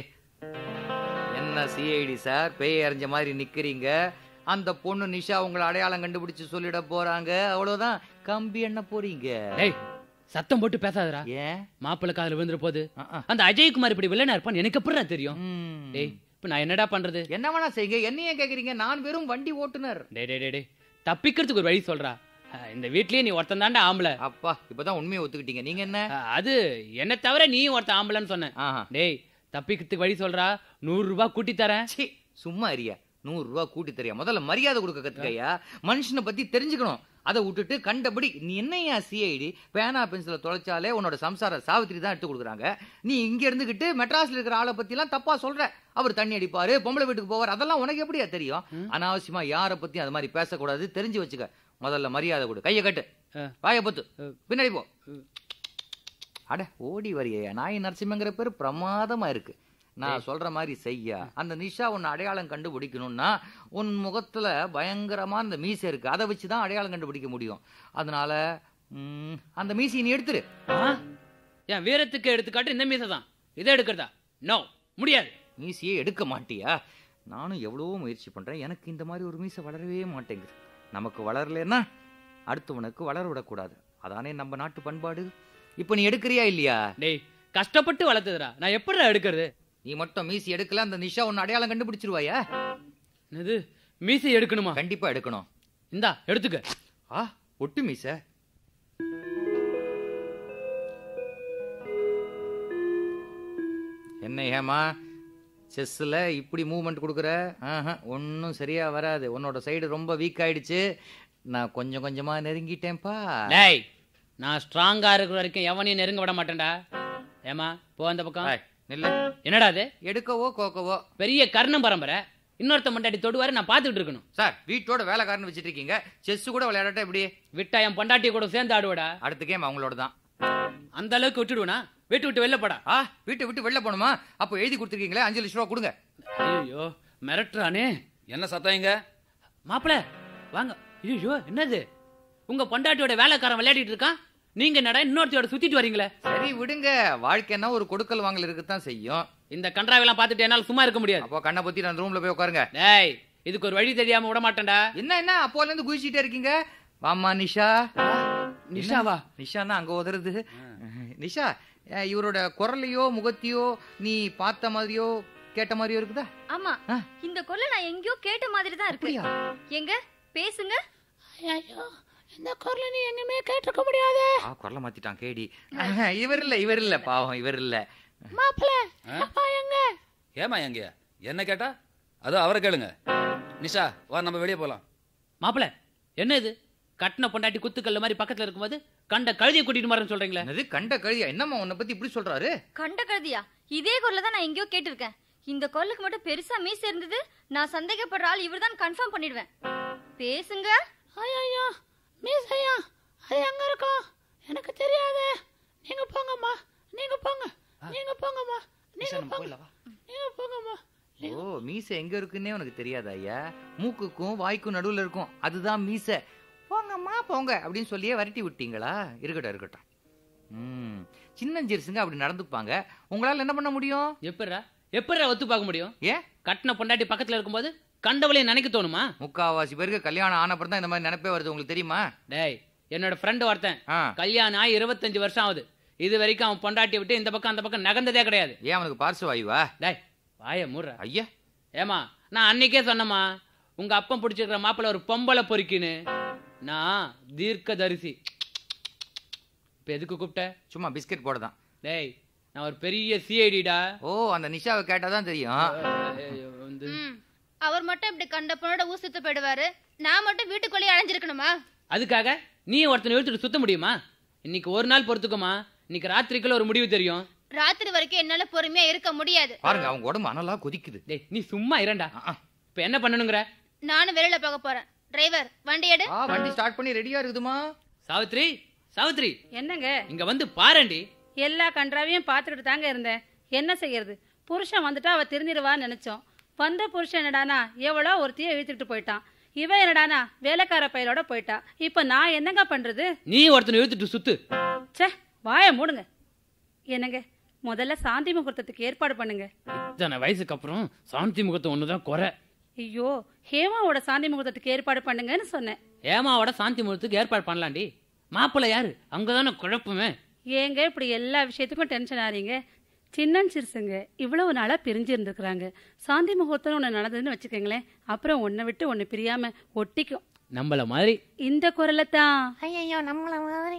என்ன சிஐடி சார் பேய் அறிஞ்ச மாதிரி நிக்கிறீங்க அந்த பொண்ணு நிஷா உங்களை அடையாளம் கண்டுபிடிச்சு சொல்லிட போறாங்க அவ்வளவுதான் கம்பி என்ன போறீங்க ஏய் சத்தம் போட்டு பேசாதடா ஏன் மாப்பிள்ளை காதுல விழுந்துற போது ஆ, ஆ. அந்த அஜய்குமார் இப்படி வில்லனா இருப்பான்னு எனக்கு எப்படிடா தெரியும் ம். டேய் இப்ப நான் என்னடா பண்றது என்ன வேணா செய்யுங்க என்ன ஏன் கேக்குறீங்க நான் வெறும் வண்டி ஓட்டுனர் டேய் டேய் டேய், டேய் தப்பிக்கிறதுக்கு ஒரு வழி சொல்றா அஹ், இந்த வீட்லயே நீ ஒருத்தன் தாண்டா ஆம்பளை அப்பா இப்பதான் உண்மையை ஒத்துக்கிட்டீங்க நீங்க என்ன அஹ், அது என்ன தவிர நீயும் ஒருத்தன் ஆம்பளைன்னு சொன்னேன் ஆஹா டேய் தப்பிக்கிறதுக்கு வழி சொல்றா நூறு ரூபாய் கூட்டி தரேன் சி சும்மா அறியா நூறு ரூபா கூட்டி தெரியா முதல்ல மரியாதை கொடுக்க கத்துக்கையா மனுஷனை பத்தி தெரிஞ்சுக்கணும் அதை விட்டுட்டு கண்டபடி நீ என்னையா சிஐடி பேனா பென்சில தொலைச்சாலே உன்னோட சம்சார சாவித்திரி தான் எடுத்து கொடுக்குறாங்க நீ இங்க இருந்துகிட்டு மெட்ராஸ்ல இருக்கிற ஆளை பத்தி எல்லாம் தப்பா சொல்ற அவர் தண்ணி அடிப்பாரு பொம்பளை வீட்டுக்கு போவார் அதெல்லாம் உனக்கு எப்படியா தெரியும் அனாவசியமா யாரை பத்தி அது மாதிரி பேசக்கூடாது தெரிஞ்சு வச்சுக்க முதல்ல மரியாதை கொடு கையை கட்டு ஆ. வாயை பத்து பின்னாடி போ அட ஓடி வரியா நாய் நரசிம்மங்கிற பேர் பிரமாதமா இருக்கு நான் சொல்ற மாதிரி செய்யா அந்த நிஷா உன்னை அடையாளம் கண்டுபிடிக்கணும்னா உன் முகத்துல பயங்கரமா அந்த மீசை இருக்கு அதை வச்சுதான் அடையாளம் கண்டுபிடிக்க முடியும் அதனால ம், அந்த மீசையை நீ எடுத்துரு ஆ? என் வீரத்துக்கு எடுத்துக்காட்டு இந்த மீசை தான் இதை எடுக்கிறதா நோ முடியாது மீசையே எடுக்க மாட்டியா நானும் எவ்வளவோ முயற்சி பண்றேன் எனக்கு இந்த மாதிரி ஒரு மீசை வளரவே மாட்டேங்குது நமக்கு வளரலன்னா அடுத்தவனுக்கு வளர விடக்கூடாது அதானே நம்ம நாட்டு பண்பாடு இப்போ நீ எடுக்கிறியா இல்லையா டேய் கஷ்டப்பட்டு வளர்த்ததுடா நான் எப்படிடா எடுக்கிறது நீ மட்டும் மீசி எடுக்கல அந்த நிஷா உன்னை அடையாளம் கண்டுபிடிச்சிருவாயா என்னது மீசை எடுக்கணுமா கண்டிப்பா எடுக்கணும் இந்தா எடுத்துக்க ஆ ஒட்டு மீச என்ன ஏமா செஸ்ஸில் இப்படி மூவ்மெண்ட் கொடுக்குற ஆஹா ஒன்றும் சரியா வராது உன்னோட சைடு ரொம்ப வீக் ஆயிடுச்சு நான் கொஞ்சம் கொஞ்சமா நெருங்கிட்டேன்ப்பா டேய் நான் ஸ்ட்ராங்கா இருக்கிற வரைக்கும் எவனையும் நெருங்க விட மாட்டேன்டா ஏமா போ அந்த பக்கம் ஏய், நில்லு என்னடா அது எடுக்கவோ கோக்கவோ பெரிய கர்ணம் பரம்பரை இன்னொருத்த மண்டாட்டி தொடுவாரு நான் பார்த்துட்டு இருக்கணும் சார் வீட்டோட வேலைக்காரன் வச்சிட்டு இருக்கீங்க செஸ் கூட விளையாடட்டா எப்படி விட்டா என் பொண்டாட்டிய கூட சேர்ந்து ஆடுவடா அடுத்த கேம் அவங்களோட தான் அந்த அளவுக்கு விட்டுடுவனா வீட்டு விட்டு வெளில போடா ஆ வீட்டை விட்டு வெளில போகணுமா அப்போ எழுதி கொடுத்துருக்கீங்களே அஞ்சு லட்ச ரூபா கொடுங்க ஐயோ மிரட்டுறானே என்ன சத்தம் இங்க மாப்பிள வாங்க ஐயோ என்னது உங்க பொண்டாட்டியோட வேலைக்காரன் விளையாடிட்டு இருக்கான் நீங்க என்னடா இன்னொருத்தையோட சுத்திட்டு வரீங்களே சரி விடுங்க வாழ்க்கைன்னா ஒரு கொடுக்கல் வாங்கல் இருக்கத்தான் செய்யும் இந்த கன்றாவெல்லாம் பார்த்துட்டு என்னால சும்மா இருக்க முடியாது அப்போ கண்ணை பத்தி நான் ரூம்ல போய் உட்காருங்க டேய் இதுக்கு ஒரு வழி தெரியாம விட மாட்டேன்டா என்ன என்ன அப்போல இருந்து குதிச்சிட்டே இருக்கீங்க வாமா நிஷா நிஷாவா நிஷான்னா அங்க உதறது நிஷா அஹ், இவரோட குரலையோ முகத்தையோ நீ பார்த்த மாதிரியோ கேட்ட மாதிரியோ இருக்குதா ஆமா ஆ. இந்த குரலை நான் எங்கேயோ கேட்ட மாதிரி தான் இருக்கு அப்படியா? எங்க பேசுங்க ஐயோ இந்த குரலை நீ எங்கேயுமே கேட்டிருக்க முடியாது ஆ குரலை மாத்திட்டான் கேடி அஹ், இவர் இல்ல இவர் இல்ல பாவம் இவர் இல்ல மாப்பிள்ள ஆ? அப்பா எங்க ஏமா எங்க என்ன கேட்டா அதோ அவரை கேளுங்க நிஷா வா நம்ம வெளியே போலாம் மாப்பிள என்ன இது கட்டின பொண்டாட்டி குத்துக்கல்ல மாதிரி பக்கத்துல இருக்கும்போது கண்ட கழுதியை கூட்டிட்டு மாறேன்னு சொல்றீங்களே என்னது கண்ட கழுதியா என்னம்மா உன்னை பத்தி இப்படி சொல்றாரு கண்ட கழுதியா இதே குரலை தான் நான் எங்கேயோ கேட்டிருக்கேன் இந்த குரலுக்கு மட்டும் பெருசா மீச இருந்தது நான் சந்தேகப்படுற ஆள் இவர்தான் கன்ஃபார்ம் பண்ணிடுவேன் பேசுங்க ஐயோ மீசையா அது எங்க இருக்கும் எனக்கு தெரியாது நீங்க போங்கம்மா நீங்க போங்க நீங்க போங்கம்மா நீங்க போங்க நீங்க போங்கம்மா ஓ மீசை எங்க இருக்குன்னே உனக்கு தெரியாதா ஐயா மூக்குக்கும் வாய்க்கும் நடுவுல இருக்கும் அதுதான் மீசை போங்கம்மா போங்க அப்படின்னு சொல்லியே விரட்டி விட்டீங்களா இருக்கட்டும் இருக்கட்டும் ம் சின்னஞ்சிறுசுங்க அப்படி நடந்துப்பாங்க உங்களால என்ன பண்ண முடியும் எப்படிரா எப்படிரா ஒத்து பார்க்க முடியும் ஏன் கட்டின பொண்டாட்டி பக்கத்துல இருக்கும்போது கண்டவளையும் நினைக்க தோணுமா முக்காவாசி பேருக்கு கல்யாணம் ஆனப்பறம் தான் இந்த மாதிரி நினைப்பே வருது உங்களுக்கு தெரியுமா டேய் என்னோட ஃப்ரெண்டு ஒருத்தன் ஆ கல்யாணம் ஆகி இருபத்தஞ்சு வருஷம் ஆகுது இது வரைக்கும் அவன் பொண்டாட்டியை விட்டு இந்த பக்கம் அந்த பக்கம் நகர்ந்ததே கிடையாது ஏன் அவனுக்கு பார்ச வாயுவா டேய் வாய மூடுற ஐயா ஏமா நான் அன்னைக்கே சொன்னேம்மா உங்க அப்பன் பிடிச்சிருக்கிற மாப்பிள்ள ஒரு பொம்பளை பொறுக்கின்னு நான் தீர்க்கதரிசி இப்ப எதுக்கு கூப்பிட்ட சும்மா பிஸ்கட் போட தான் டேய் நான் ஒரு பெரிய சிஐடிடா ஓ அந்த நிஷாவை கேட்டாதான் தெரியும் வந்து ம் அவர் மட்டும் இப்படி கண்ட பொண்ணோட ஊர் சுத்த போயிடுவாரு நான் மட்டும் வீட்டுக்குள்ளேயே அடைஞ்சிருக்கணுமா அதுக்காக நீ ஒருத்தனை இழுத்துட்டு சுத்த முடியுமா இன்னைக்கு ஒரு நாள் பொறுத்துக்குமா இன்னைக்கு ராத்திரிக்குள்ள ஒரு முடிவு தெரியும் ராத்திரி வரைக்கும் என்னால பொறுமையா இருக்க முடியாது பாருங்க அவங்க உடம்பு அனலா கொதிக்குது டேய் நீ சும்மா இரண்டா ஆ, ஆ. இப்ப என்ன பண்ணணுங்கிற நானும் வெளியில போக போறேன் டிரைவர் வண்டி எடு ஆ வண்டி ஸ்டார்ட் பண்ணி ரெடியா இருக்குதுமா சாவித்ரி சாவித்ரி என்னங்க இங்க வந்து பாரண்டி எல்லா கன்றாவையும் பார்த்துக்கிட்டு தாங்க இருந்தேன் என்ன செய்யறது புருஷன் வந்துட்டா அவ திருந்திடுவான்னு நினைச்சோம் வந்த புருஷன் என்னடானா எவ்வளோ ஒருத்திய இழுத்துட்டு போயிட்டான் இவ என்னடானா வேலைக்கார பையலோட போயிட்டா இப்ப நான் என்னங்க பண்றது நீ ஒருத்தனை இழுத்துட்டு சுத்து ச்சே வாயை மூடுங்க என்னங்க முதல்ல சாந்தி முகூர்த்தத்துக்கு ஏற்பாடு பண்ணுங்க இத்தனை வயசுக்கு அப்புறம் சாந்தி முகத்தை ஒண்ணுதான் குறை ஐயோ ஹேமாவோட சாந்தி முகூர்த்தத்துக்கு ஏற்பாடு பண்ணுங்கன்னு சொன்னேன் ஏமாவோட சாந்தி முகத்துக்கு ஏற்பாடு பண்ணலாண்டி மாப்பிள்ளை யாரு அங்கதானே குழப்பமே ஏங்க இப்படி எல்லா விஷயத்துக்கும் டென்ஷன் ஆறீங்க சின்னன் சிறுசுங்க இவ்வளவு நாளா பிரிஞ்சு இருந்துக்கிறாங்க சாந்தி முகூர்த்தம் ஒன்று நடந்ததுன்னு வச்சுக்கோங்களேன் அப்புறம் ஒன்றை விட்டு ஒன்று பிரியாம ஒட்டிக்கும் நம்மள மாதிரி இந்த குரலை தான் ஐயோ நம்மள மாதிரி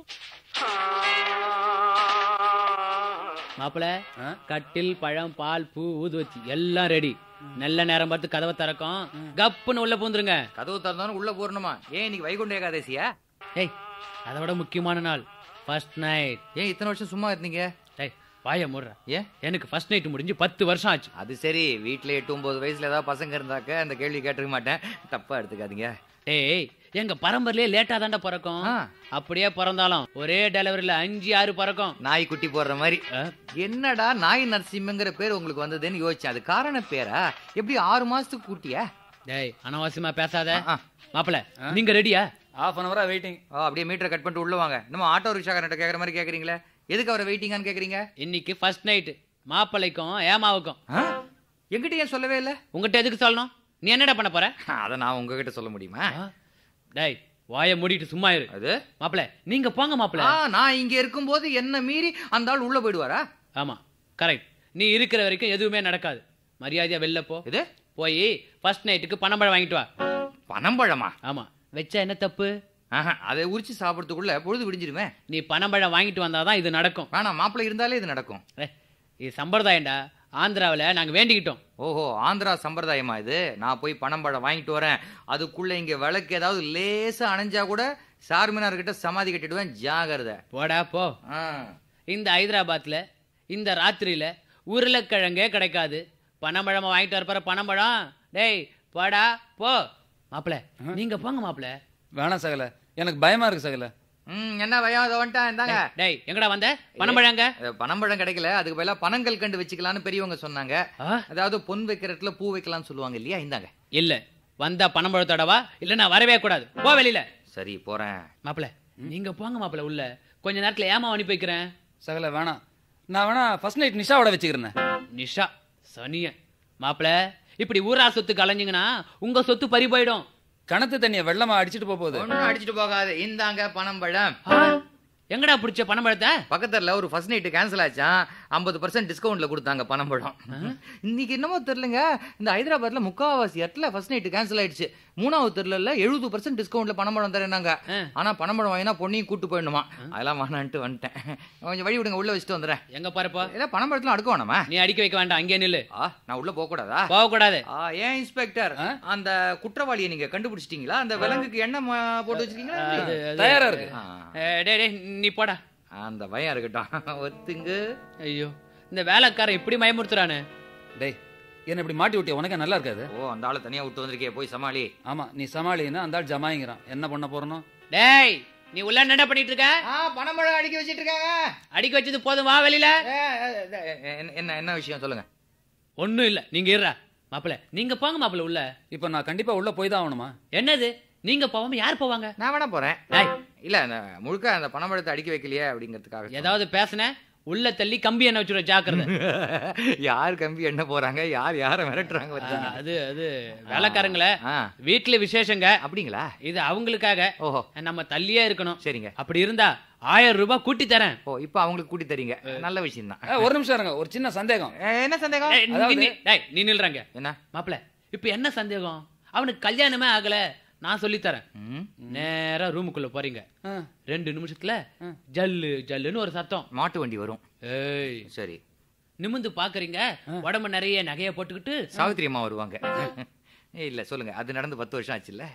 மாப்பிள்ள ஆ? கட்டில் பழம் பால் பூ ஊதுவத்தி எல்லாம் ரெடி நல்ல நேரம் பார்த்து கதவை திறக்கும் கப்புன்னு உள்ள பூந்துருங்க கதவு திறந்தாலும் உள்ள போறணுமா ஏன் இன்னைக்கு வைகுண்ட ஏகாதசியா ஏய் அதை விட முக்கியமான நாள் ஃபர்ஸ்ட் நைட் ஏன் இத்தனை வருஷம் சும்மா இருந்தீங்க டேய் வாய மூடுற ஏன் எனக்கு ஃபர்ஸ்ட் நைட் முடிஞ்சு பத்து வருஷம் ஆச்சு அது சரி வீட்ல எட்டு ஒன்பது வயசுல ஏதாவது பசங்க இருந்தாக்க அந்த கேள்வி கேட்டிருக்க மாட்டேன் தப்பா எடுத்துக்காதீங்க டேய் எங்க பரம்பரையிலே லேட்டா தாண்டா பிறக்கும் ஆ. அப்படியே பிறந்தாலும் ஒரே டெலிவரியில அஞ்சு ஆறு பிறக்கும் நாய் குட்டி போடுற மாதிரி ஆ? என்னடா நாய் நரசிம்மங்கிற பேர் உங்களுக்கு வந்ததுன்னு யோசிச்சேன் அது காரண பேரா எப்படி ஆறு மாசத்துக்கு குட்டியா டேய் அனாவசியமா பேசாத ஆ, ஆ. மாப்பிள நீங்க ரெடியா ஹாஃப் அன் ஹவரா வெயிட்டிங் ஆ, அப்படியே மீட்டரை கட் பண்ணிட்டு உள்ள வாங்க நம்ம ஆட்டோ ரிக்ஷாக்காரன்ட்ட கேக்குற மாதிரி கேக்குறீங்களே எதுக்கு அவரை வெயிட்டிங்கான்னு கேக்குறீங்க இன்னைக்கு ஃபர்ஸ்ட் நைட் மாப்பிள்ளைக்கும் ஏமாவுக்கும் ஆ? என்கிட்ட ஏன் சொல்லவே இல்லை உங்ககிட்ட எதுக்கு சொல்லணும் நீ என்னடா பண்ண போற அதை நான் உங்ககிட்ட சொல்ல முடியுமா ஆ? டேய் வாயை மூடிட்டு சும்மா இரு அது மாப்பிள நீங்க போங்க மாப்பிள ஆ, நான் இங்க இருக்கும்போது என்ன மீறி அந்த ஆள் உள்ள போயிடுவாரா ஆமா கரெக்ட் நீ இருக்கிற வரைக்கும் எதுவுமே நடக்காது மரியாதையா வெளில போ இது போய் ஃபர்ஸ்ட் நைட்டுக்கு பணம்பழம் வாங்கிட்டு வா பனம்பழமா ஆமா வச்சா என்ன தப்பு ஆஹா, அதை உரிச்சு சாப்பிடறதுக்குள்ள பொழுது விடிஞ்சிருமே நீ பணம்பழம் வாங்கிட்டு வந்தாதான் இது நடக்கும் வேணாம் மாப்பிள்ளை இருந்தாலே இது நடக்கும் ஏ, இது சம்பிரதாயம்டா ஆந்திராவுல நாங்க வேண்டிக்கிட்டோம் ஓஹோ ஆந்திரா சம்பிரதாயமா இது நான் போய் பனம்பழம் வாங்கிட்டு வரேன் அதுக்குள்ள இங்க விளக்கு ஏதாவது லேசா அணைஞ்சா கூட சார்மினார் கிட்ட சமாதி கட்டிடுவேன் ஜாகிரதை போடா போ ஆ. இந்த ஹைதராபாத்ல இந்த ராத்திரியில உருளைக்கிழங்கே கிடைக்காது பனம்பழமா வாங்கிட்டு வரப்பற பனம்பழம் டேய் போடா போ மாப்பிள நீங்க போங்க மாப்பிள வேணாம் சகல எனக்கு பயமா இருக்கு சகல ம் என்ன பயம் அதை வந்துட்டான் இந்தாங்க டேய் எங்கடா வந்த பனம்பழங்க அஹ், பனம்பழம் கிடைக்கல அதுக்கு பதிலா பனங்கல் கண்டு வச்சுக்கலாம்னு பெரியவங்க சொன்னாங்க ஆ? அதாவது பொன் வைக்கிற இடத்துல பூ வைக்கலாம்னு சொல்லுவாங்க இல்லையா இந்தாங்க இல்ல வந்தா பனம்பழத்தோடவா இல்ல நான் வரவே கூடாது போ வெளியில சரி போறேன் மாப்பிள நீங்க போங்க மாப்பிள உள்ள கொஞ்ச நேரத்துல ஏமா அனுப்பி வைக்கிறேன் சகல வேணாம் நான் வேணா ஃபர்ஸ்ட் நைட் நிஷாவோட வச்சுக்கிறேன் நிஷா சனிய மாப்பிள இப்படி ஊரா சொத்து கலைஞ்சிங்கன்னா உங்க சொத்து பறி போயிடும் கணத்து தண்ணியை வெள்ளமா அடிச்சிட்டு போக போகுது ஒன்னும் அடிச்சிட்டு போகாது இந்தாங்க பனம்பழம் ஆ, எங்கடா பிடிச்ச பனம்பழத்தை பக்கத்துல ஒரு ஃபர்ஸ்ட் நைட்டு கேன்சல் ஆச்சான் ஐம்பது பர்சன்ட் டிஸ்கவுண்ட்ல கொடுத்தாங்க பணம்பழம் இன்னைக்கு என்னமோ தெரியலங்க இந்த ஹைதராபாத்ல முக்காவாசி இடத்துல ஃபர்ஸ்ட் நைட்டு கேன்சல் ஆயிடுச்சு மூணாவது தெருல எழுபது பர்சன்ட் டிஸ்கவுண்ட்ல பணம்பழம் தரேனாங்க ஆ. ஆனா பணம்பழம் வாங்கினா பொண்ணையும் கூட்டு போயிடணுமா அதெல்லாம் வேணான்ட்டு வந்துட்டேன் கொஞ்சம் வழி விடுங்க உள்ள வச்சுட்டு வந்துடுறேன் எங்க பாருப்பா இல்ல பணம்பழத்துல அடுக்க வேணாமா நீ அடிக்க வைக்க வேண்டாம் அங்கே நில்லு ஆ நான் உள்ள போக கூடாதா போக கூடாது ஆ, ஏன் இன்ஸ்பெக்டர் அந்த குற்றவாளியை நீங்க கண்டுபிடிச்சிட்டீங்களா அந்த விலங்குக்கு எண்ணெய் ம- போட்டு வச்சிருக்கீங்களா அது- அது- தயாரா இருக்கு ஆ, ஏ, டேய் டேய் நீ போடா அந்த பயம் இருக்கட்டும் ஒத்துங்க ஐயோ இந்த வேலைக்காரன் இப்படி பயமுறுத்துறானே டேய் என்ன இப்படி மாட்டி விட்டிய உனக்கே நல்லா இருக்காது ஓ அந்த ஆளை தனியா விட்டு வந்திருக்கே போய் சமாளி ஆமா நீ சமாளின்னா அந்த ஆள் ஜமாயிங்கிறான் என்ன பண்ண போறனோ டேய் நீ உள்ள என்ன பண்ணிட்டு இருக்க ஆ பணம்பழம் அடிக்க வச்சிட்டு இருக்காங்க அடிக்க வச்சது போதும் வா வெளியில ஏ, ஏ, ஏ, என்ன- என்ன என்ன விஷயம் சொல்லுங்க ஒண்ணும் இல்ல நீங்க இருடா மாப்பிள நீங்க போங்க மாப்பிள உள்ள இப்போ நான் கண்டிப்பா உள்ள போய் தான் ஆகணுமா என்னது நீங்க போவாம யார் போவாங்க நான் வேணா போறேன் டேய் இல்ல அந்த முழுக்க அந்த பணம்பழத்தை அடிக்க வைக்கலையே அப்படிங்கிறதுக்காக ஏதாவது பேசுன உள்ள தள்ளி கம்பி என்ன வச்சுருவ ஜாக்கிரதை யார் கம்பி என்ன போறாங்க யார் யார மிரட்டுறாங்க ஆ, வச்சாங்க அது அது வேலைக்காரங்கள ஆ வீட்டுல விசேஷங்க அப்படிங்களா இது அவங்களுக்காக ஓஹோ நம்ம தள்ளியே இருக்கணும் சரிங்க அப்படி இருந்தா ஆயிரம் ரூபாய் கூட்டி தரேன் ஓ இப்போ அவங்களுக்கு கூட்டி தரீங்க நல்ல விஷயம் தான் ஏ, ஒரு நிமிஷம் இருங்க ஒரு சின்ன சந்தேகம் என்ன சந்தேகம் டேய், நீ- அதாவது- நீ- டேய், நீ நில்றாங்க என்ன மாப்பிள இப்ப என்ன சந்தேகம் அவனுக்கு கல்யாணமே ஆகல நான் சொல்லித் தரேன் ம், நேரா ரூமுக்குள்ள போறீங்க ஆ, ரெண்டு நிமிஷத்துல ஜல்லு ஜல்லுன்னு ஒரு சத்தம் மாட்டு வண்டி வரும் ஏய் சரி நிமிந்து பாக்குறீங்க உடம்பு நிறைய நகைய போட்டுக்கிட்டு சாவித்திரி அம்மா வருவாங்க இல்ல சொல்லுங்க அது நடந்து பத்து வருஷம் ஆச்சுல்ல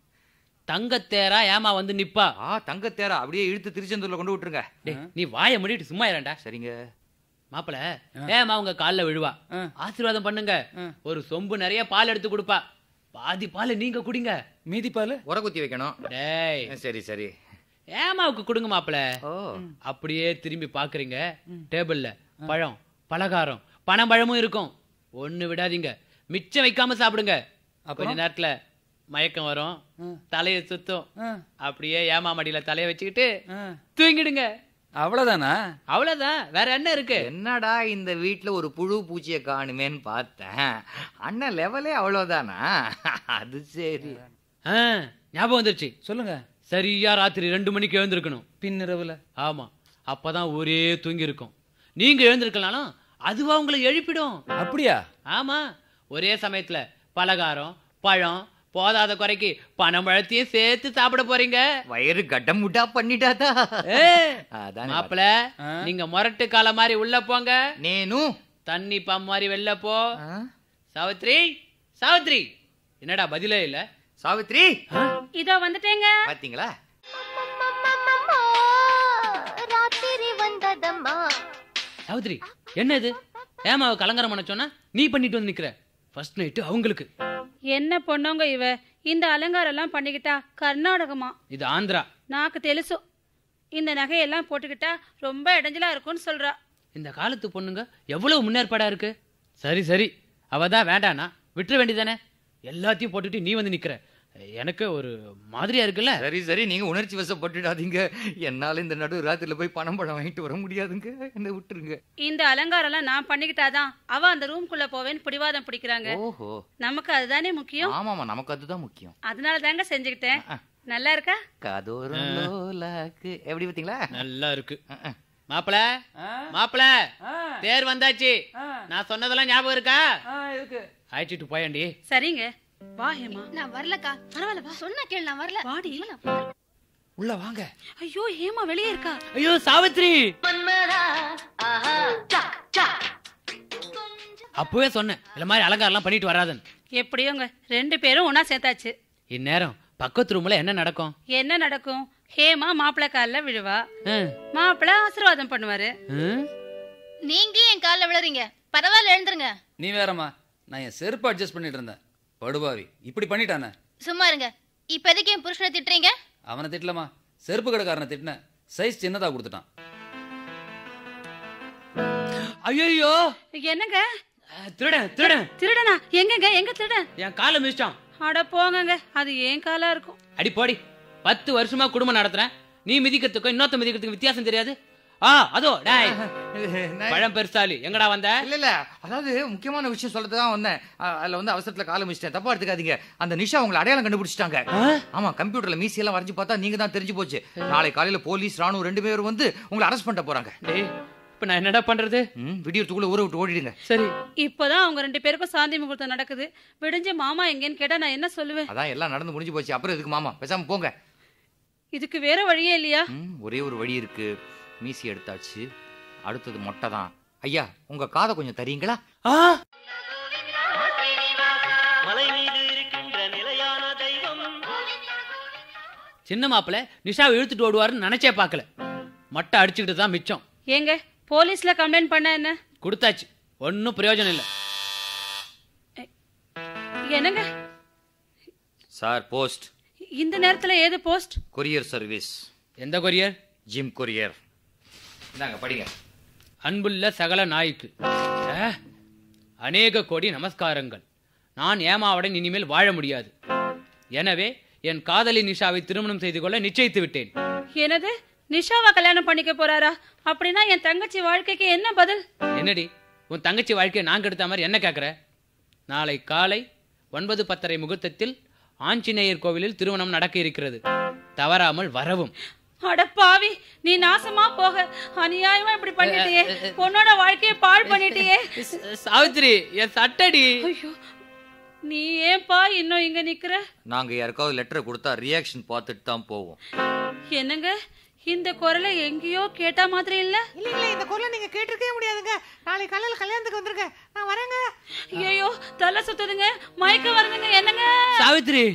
தங்கத்தேரா ஏமா வந்து நிப்பா ஆ தங்கத்தேரா அப்படியே இழுத்து திருச்செந்தூர்ல கொண்டு விட்டுருங்க டேய், நீ வாயை மூடிட்டு சும்மா இரண்டா சரிங்க மாப்பிள ஏமா உங்க கால்ல விழுவா ஆ. ஆசீர்வாதம் பண்ணுங்க ஒரு சொம்பு நிறைய பால் எடுத்து கொடுப்பா பாதி பால் நீங்க குடிங்க மீதி பால் உர குத்தி வைக்கணும் டேய் சரி சரி ஏமாவுக்கு கொடுங்க மாப்பிள ஓ அப்படியே திரும்பி பாக்குறீங்க டேபிள்ல பழம் பலகாரம் பணம் பழமும் இருக்கும் ஒண்ணு விடாதீங்க மிச்சம் வைக்காம சாப்பிடுங்க கொஞ்ச நேரத்துல மயக்கம் வரும் தலைய சுத்தும் ஆ, அப்படியே ஏமா மடியில தலைய வச்சுக்கிட்டு ஆ. தூங்கிடுங்க அவ்வளவுதானா அவ்வளவுதான் வேற என்ன இருக்கு என்னடா இந்த வீட்ல ஒரு புழு பூச்சியை காணுமேன்னு பார்த்தேன் அண்ணன் லெவலே அவ்வளவுதானா அது சரி ஆ, ஞாபகம் வந்துருச்சு சொல்லுங்க சரியா ராத்திரி ரெண்டு மணிக்கு எழுந்திருக்கணும் பின்னிரவுல ஆமா அப்பதான் ஒரே தூங்கி இருக்கும் நீங்க எழுந்திருக்கலாலும் அதுவா உங்களை எழுப்பிடும் அப்படியா ஆமா ஒரே சமயத்துல பலகாரம் பழம் போதாத குறைக்கு பணம் பழத்தையும் சேர்த்து சாப்பிட போறீங்க வயிறு கட்டம் முட்டா பண்ணிட்டாதா ஏ, அதானே மாப்பிள நீங்க முரட்டு கால மாதிரி உள்ள போங்க நேனு தண்ணி பம் மாதிரி வெளில போ ஆ? சாவித்ரி சாவித்ரி என்னடா பதிலே இல்ல சாவித்ரி இதோ வந்துட்டேங்க பாத்தீங்களா ராத்திரி வந்ததம்மா சாவித்ரி என்ன இது ஏமா அவ கலங்கரம் பண்ண சொன்னா நீ பண்ணிட்டு வந்து நிக்கிற ஃபர்ஸ்ட் நைட்டு அவங்களுக்கு என்ன பொண்ணுங்க இவ இந்த அலங்காரம் எல்லாம் பண்ணிக்கிட்டா கர்நாடகமா இது ஆந்திரா நாக்கு தெலுசு இந்த நகையெல்லாம் போட்டுக்கிட்டா ரொம்ப இடைஞ்சலா இருக்கும்னு சொல்றா இந்த காலத்து பொண்ணுங்க எவ்வளவு முன்னேற்பாடா இருக்கு சரி சரி அவ தான் வேண்டானா விட்டுற வேண்டியதானே எல்லாத்தையும் போட்டுட்டு நீ வந்து நிக்கிற எனக்கு ஒரு மாதிரியா இருக்குல்ல சரி சரி நீங்க உணர்ச்சி வசப்பட்டுடாதீங்க என்னால இந்த நடு ராத்திரில போய் பணம் பழம் வாங்கிட்டு வர முடியாதுங்க என்ன விட்டுருங்க இந்த அலங்காரம்லாம் நான் பண்ணிக்கிட்டாதான் அவ அந்த ரூம்குள்ள போவேன்னு பிடிவாதம் பிடிக்கிறாங்க ஓஹோ நமக்கு அதுதானே முக்கியம் ஆமாமா நமக்கு அதுதான் முக்கியம் அதனால தாங்க செஞ்சுக்கிட்டேன் நல்லா இருக்கா கதோர லோலாக்கு எப்படி பாத்தீங்களா நல்லா இருக்கு மாப்பிள மாப்பிள தேர் வந்தாச்சு நான் சொன்னதெல்லாம் ஞாபகம் இருக்கா இருக்கு அழைச்சிட்டு போயண்டி சரிங்க வா ஹேமா நான் வரலக்கா பரவாயில்ல வா சொன்னா கேளு நான் வரல வாடி உள்ள வாங்க ஐயோ ஹேமா வெளியே இருக்கா ஐயோ சாவித்ரி அப்பவே சொன்னேன் இந்த மாதிரி அலங்காரம்லாம் பண்ணிட்டு வராதுன்னு எப்படியோங்க ரெண்டு பேரும் ஒண்ணா சேர்த்தாச்சு இந்நேரம் பக்கத்து ரூம்ல என்ன நடக்கும் என்ன நடக்கும் ஹேமா மாப்பிள்ளை காலில் விழுவா ம், மாப்பிள்ளை ஆசீர்வாதம் பண்ணுவாரு ம், நீங்களே என் கால்ல விழுறீங்க பரவாயில்ல எழுந்துருங்க நீ வேறம்மா நான் என் செருப்பு அட்ஜஸ்ட் பண்ணிட்டு இருந்தேன் படுபாவி இப்படி பண்ணிட்டானே சும்மா இருங்க இப்ப எதுக்கு என் புருஷனை திட்டுறீங்க அவனை திட்டலமா செருப்பு கடைக்காரனை திட்டினேன் சைஸ் சின்னதா கொடுத்துட்டான் ஐயோ என்னங்க திருடன் திருடன் திருடனா எங்கங்க எங்க திருடன் என் காலை மிதிச்சிட்டான் அட போங்கங்க அது ஏன் காலா இருக்கும் அடி போடி பத்து வருஷமா குடும்பம் நடத்துறேன் நீ மிதிக்கிறதுக்கும் இன்னொருத்த மிதிக்கிறதுக்கும் வித்தியாசம் தெரியாது ஆ அதோ டேய் பழம் பெருசாலி எங்கடா வந்த இல்ல இல்ல அதாவது முக்கியமான விஷயம் சொல்றது தான் வந்தேன் அ- அதுல வந்து அவசரத்துல காலம் மிச்சிட்டேன் தப்பா எடுத்துக்காதீங்க அந்த நிஷா உங்களை அடையாளம் கண்டுபிடிச்சிட்டாங்க ஆமா கம்ப்யூட்டர்ல மீசி எல்லாம் வரைஞ்சு பார்த்தா நீங்க தான் தெரிஞ்சு போச்சு நாளை காலையில போலீஸ் ராணுவம் ரெண்டு பேரும் வந்து உங்களை அரெஸ்ட் பண்ணிட்டு போறாங்க டேய் இப்ப நான் என்னடா பண்றது ம், விடியறதுக்குள்ள ஊரை விட்டு ஓடிடுங்க சரி இப்போதான் அவங்க ரெண்டு பேருக்கும் சாந்தி முகூர்த்தம் நடக்குது விடிஞ்சு மாமா எங்கேன்னு கேட்டா நான் என்ன சொல்லுவேன் அதான் எல்லாம் நடந்து முடிஞ்சு போச்சு அப்புறம் எதுக்கு மாமா பேசாம போங்க இதுக்கு வேற வழியே இல்லையா ம், ஒரே ஒரு வழி இருக்கு மீசி எடுத்தாச்சு அடுத்தது மொட்டை தான் ஐயா உங்க காதை கொஞ்சம் தரீங்களா ஆ சின்ன மாப்பிள்ள நிஷாவை இழுத்துட்டு ஓடுவாருன்னு நினைச்சே பார்க்கல மட்டை அடிச்சுக்கிட்டு தான் மிச்சம் ஏங்க போலீஸ்ல கம்ப்ளைண்ட் பண்ண என்ன கொடுத்தாச்சு ஒன்றும் பிரயோஜனம் இல்லை என்னங்க சார் போஸ்ட் இந்த நேரத்துல ஏது போஸ்ட் கொரியர் சர்வீஸ் எந்த கொரியர் ஜிம் கொரியர் இந்தாங்க படிங்க அன்புள்ள சகல நாய்க்கு ஆ, அநேக கோடி நமஸ்காரங்கள் நான் ஏமாவுடன் இனிமேல் வாழ முடியாது எனவே என் காதலி நிஷாவை திருமணம் செய்து கொள்ள நிச்சயித்து விட்டேன் என்னது நிஷாவா கல்யாணம் பண்ணிக்க போறாரா அப்படின்னா என் தங்கச்சி வாழ்க்கைக்கு என்ன பதில் என்னடி உன் தங்கச்சி வாழ்க்கையை நான் கெடுத்த மாதிரி என்ன கேட்குற நாளை காலை ஒன்பது பத்தரை முகூர்த்தத்தில் ஆஞ்சநேயர் கோவிலில் திருமணம் நடக்க இருக்கிறது தவறாமல் வரவும் அட பாவி நீ நாசமா போக அநியாயமா இப்படி பண்ணிட்டியே பொண்ணோட வாழ்க்கையை பாழ் பண்ணிட்டியே சாவித்ரி என் சட்டடி ஐயோ நீ ஏன்பா இன்னும் இங்க நிக்கிற நாங்க யாருக்காவது லெட்டர் கொடுத்தா ரியாக்ஷன் பார்த்துட்டு தான் போவோம் என்னங்க இந்த குரலை எங்கேயோ கேட்ட மாதிரி இல்ல இல்லைங்களே இந்த குரலை நீங்க கேட்டிருக்கவே முடியாதுங்க நாளை காலையில கல்யாணத்துக்கு வந்துருங்க நான் வரேங்க ஐயோ தலை சுத்துதுங்க மயக்கம் வருதுங்க என்னங்க சாவித்ரி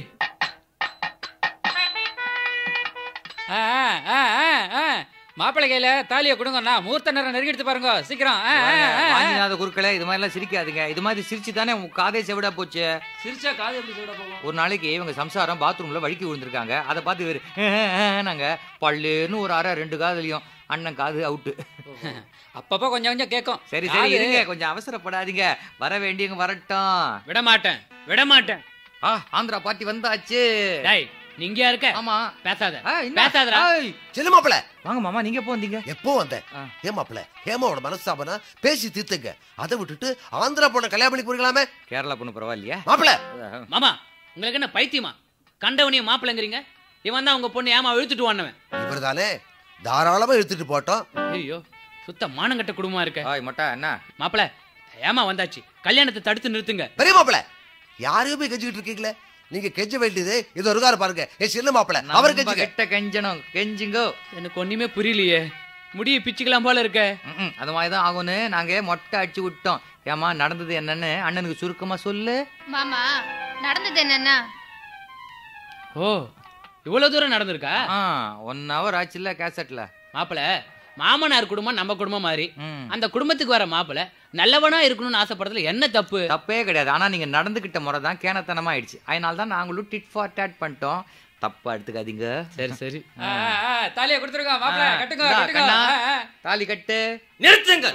மாப்பிள்ளை கையில தாலியை கொடுங்கண்ணா மூர்த்த நேரம் நெருங்கிட்டு பாருங்க சீக்கிரம் ஆ, ஆ, ஆ, ஆ. வாங்கினாத குறுக்களே இது மாதிரிலாம் சிரிக்காதீங்க இது மாதிரி சிரிச்சு தானே உங்க காதே செவிடா போச்சு சிரிச்சா காது எப்படி சூடா போகும் ஒரு நாளைக்கு இவங்க சம்சாரம் பாத்ரூம்ல வழுக்கி விழுந்திருக்காங்க அதை பார்த்து இவரு நாங்க பல்லுன்னு ஒரு அரை ரெண்டு காதுலயும் அண்ணன் காது அவுட்டு அப்பப்போ கொஞ்சம் கொஞ்சம் கேட்கும் சரி சரி இருங்க கொஞ்சம் அவசரப்படாதீங்க வர வேண்டியவங்க வரட்டும் விட மாட்டேன் விட மாட்டேன் ஆ ஆந்திரா பார்ட்டி வந்தாச்சு டேய் நீ இங்கேயா இருக்க ஆமா பேசாத ஆ, என்ன? பேசாதடா ஏய், சின்ன மாப்பிள வாங்க மாமா நீங்க எப்போ வந்தீங்க எப்போ வந்த ஆ. ஏன் மாப்பிள ஹேமாவோட மனஸ்தாபனா பேசி தீர்த்துங்க அதை விட்டுட்டு ஆந்திரா பொண்ணை கல்யாணம் பண்ணி போறீங்களாமே கேரளா பொண்ணு பரவாயில்லையா மாப்பிள மாமா உங்களுக்கு என்ன பைத்தியமா கண்டவனையும் மாப்பிள்ளைங்கிறீங்க இவன் தான் உங்க பொண்ணு ஏமா இழுத்துட்டு வானவன் இவர்தானே தாராளமா எடுத்துட்டு போட்டோம் ஐயோ சுத்த மானங்கட்ட குடும்பமா இருக்க ஆய் மொட்டா என்ன மாப்பிள ஏமா வந்தாச்சு கல்யாணத்தை தடுத்து நிறுத்துங்க பெரிய மாப்பிள யாரையும் போய் கெஞ்சிக்கிட்டு இருக்கீங்களே நீங்க கெஞ்ச வேண்டியது இது ஒரு காரம் பாருங்க என் சின்ன மாப்பிள அவர் நம்ம கெஞ்சுங்க கிட்ட கெஞ்சணும் கெஞ்சுங்கோ எனக்கு ஒண்ணுமே புரியலையே முடிய பிச்சுக்கலாம் போல இருக்க ம்ம், அது மாதிரி தான் ஆகும்னு நாங்க மொட்டை அடிச்சு விட்டோம் ஏமா நடந்தது என்னன்னு அண்ணனுக்கு சுருக்கமா சொல்லு மாமா நடந்தது என்னன்னா ஓ இவ்வளவு தூரம் நடந்திருக்கா ஆ ஒன் ஹவர் ஆச்சுல்ல கேசட்ல மாப்பிள மாமனார் குடும்பம் நம்ம குடும்பம் மாதிரி ம். அந்த குடும்பத்துக்கு வர மாப்பிள நல்லவனா இருக்கணும்னு ஆசைப்படுறதுல என்ன தப்பு தப்பே கிடையாது ஆனா நீங்க நடந்துகிட்ட முறை தான் கேனத்தனமா ஆயிடுச்சு அதனால தான் நாங்களும் டிட் ஃபார் டேட் பண்ணிட்டோம் தப்பா எடுத்துக்காதீங்க சரி சரி ஆ, ஆ, ஆ, தாலியை கொடுத்துருங்க மாப்பிள்ளை ஆ, கட்டுங்க இந்தா, கட்டுங்க கண்ணா. ஆ, ஆ. தாலி கட்டு நிறுத்துங்கள்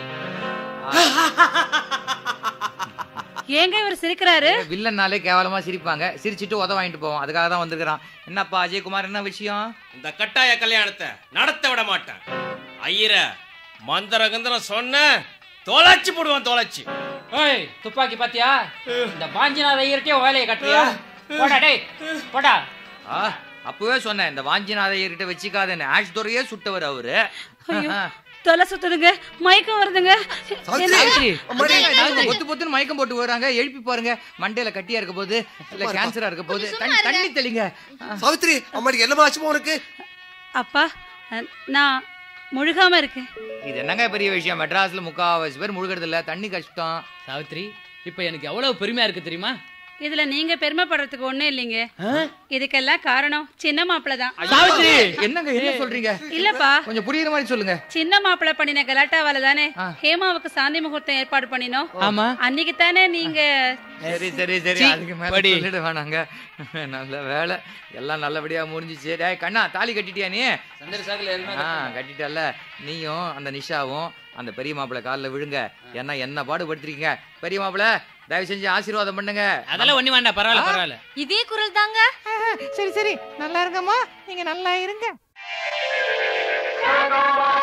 ஏங்க இவர் சிரிக்கிறாரு வில்லன்னாலே கேவலமா சிரிப்பாங்க சிரிச்சிட்டு உத வாங்கிட்டு போவோம் அதுக்காக தான் வந்திருக்கிறான் என்னப்பா அஜயகுமார் என்ன விஷயம் இந்த கட்டாய கல்யாணத்தை நடத்த விட மாட்டேன் ஐயர மந்திர கந்திரம் சொன்ன தொலைச்சு போடுவான் தொலைச்சு ஓய் துப்பாக்கி பாத்தியா இந்த பாஞ்சிநாத ஐயர்கிட்டயே வேலையை கட்டுறியா போடா டேய் போடா ஆ, அப்பவே சொன்னேன் இந்த வாஞ்சிநாத ஐயர்கிட்ட வச்சுக்காதேன்னு ஆஷ் துறையே சுட்டவர் அவரு தலை சுத்துதுங்க மயக்கம் வருதுங்க சாவித்திரி, சாவித்திரி. அம்மாடி, சாவித்திரி, பொத்து பொத்துன்னு மயக்கம் போட்டு வராங்க எழுப்பி பாருங்க மண்டையில கட்டியா இருக்க போது இல்ல கேன்சரா இருக்க போது தண்ணி தண்ணி தெளிங்க சாவித்திரி அம்மாடிக்கு என்னமா ஆச்சுமா உனக்கு அப்பா அஹ், நான் முழுகாம இருக்கேன் இது என்னங்க பெரிய விஷயம் மெட்ராஸ்ல முக்காவாசி பேர் முழுகிறது இல்ல தண்ணி கஷ்டம் சாவித்ரி இப்ப எனக்கு எவ்வளவு பெருமையா இருக்கு தெரியுமா இதுல நீங்க பெருமைப்படுறதுக்கு ஒண்ணும் இல்லைங்க இதுக்கெல்லாம் காரணம் சின்ன மாப்பிள்ள தான் சாவித்ரி என்னங்க என்ன சொல்றீங்க இல்லப்பா கொஞ்சம் புரியுற மாதிரி சொல்லுங்க சின்ன மாப்பிள்ள பண்ணின கலாட்டாவால தானே ஹேமாவுக்கு சாந்தி முகூர்த்தம் ஏற்பாடு பண்ணினோம் ஆமா அன்னைக்கு தானே நீங்க சரி சரி சரி சீ, அதுக்கு மேல படி. சொல்லிட வேணாங்க நல்ல வேலை எல்லாம் நல்லபடியா முடிஞ்சிச்சு டேய் கண்ணா தாலி கட்டிட்டியா நீ சந்திர சாக்கில் ஏறினா ஆ கட்டிட்டல்ல நீயும் அந்த நிஷாவும் அந்த பெரிய மாப்பிள்ளை காலில் விழுங்க ஏன்னா என்ன பாடுபடுத்திருக்கீங்க பெரிய மாப்பிள்ளை தயவு செஞ்சு ஆசீர்வாதம் பண்ணுங்க அதெல்லாம் ஒண்ணு வேண்டாம் பரவாயில்ல பரவாயில்ல இதே குரல் தாங்க சரி சரி நல்லா இருங்கம்மா நீங்க நல்லா இருங்க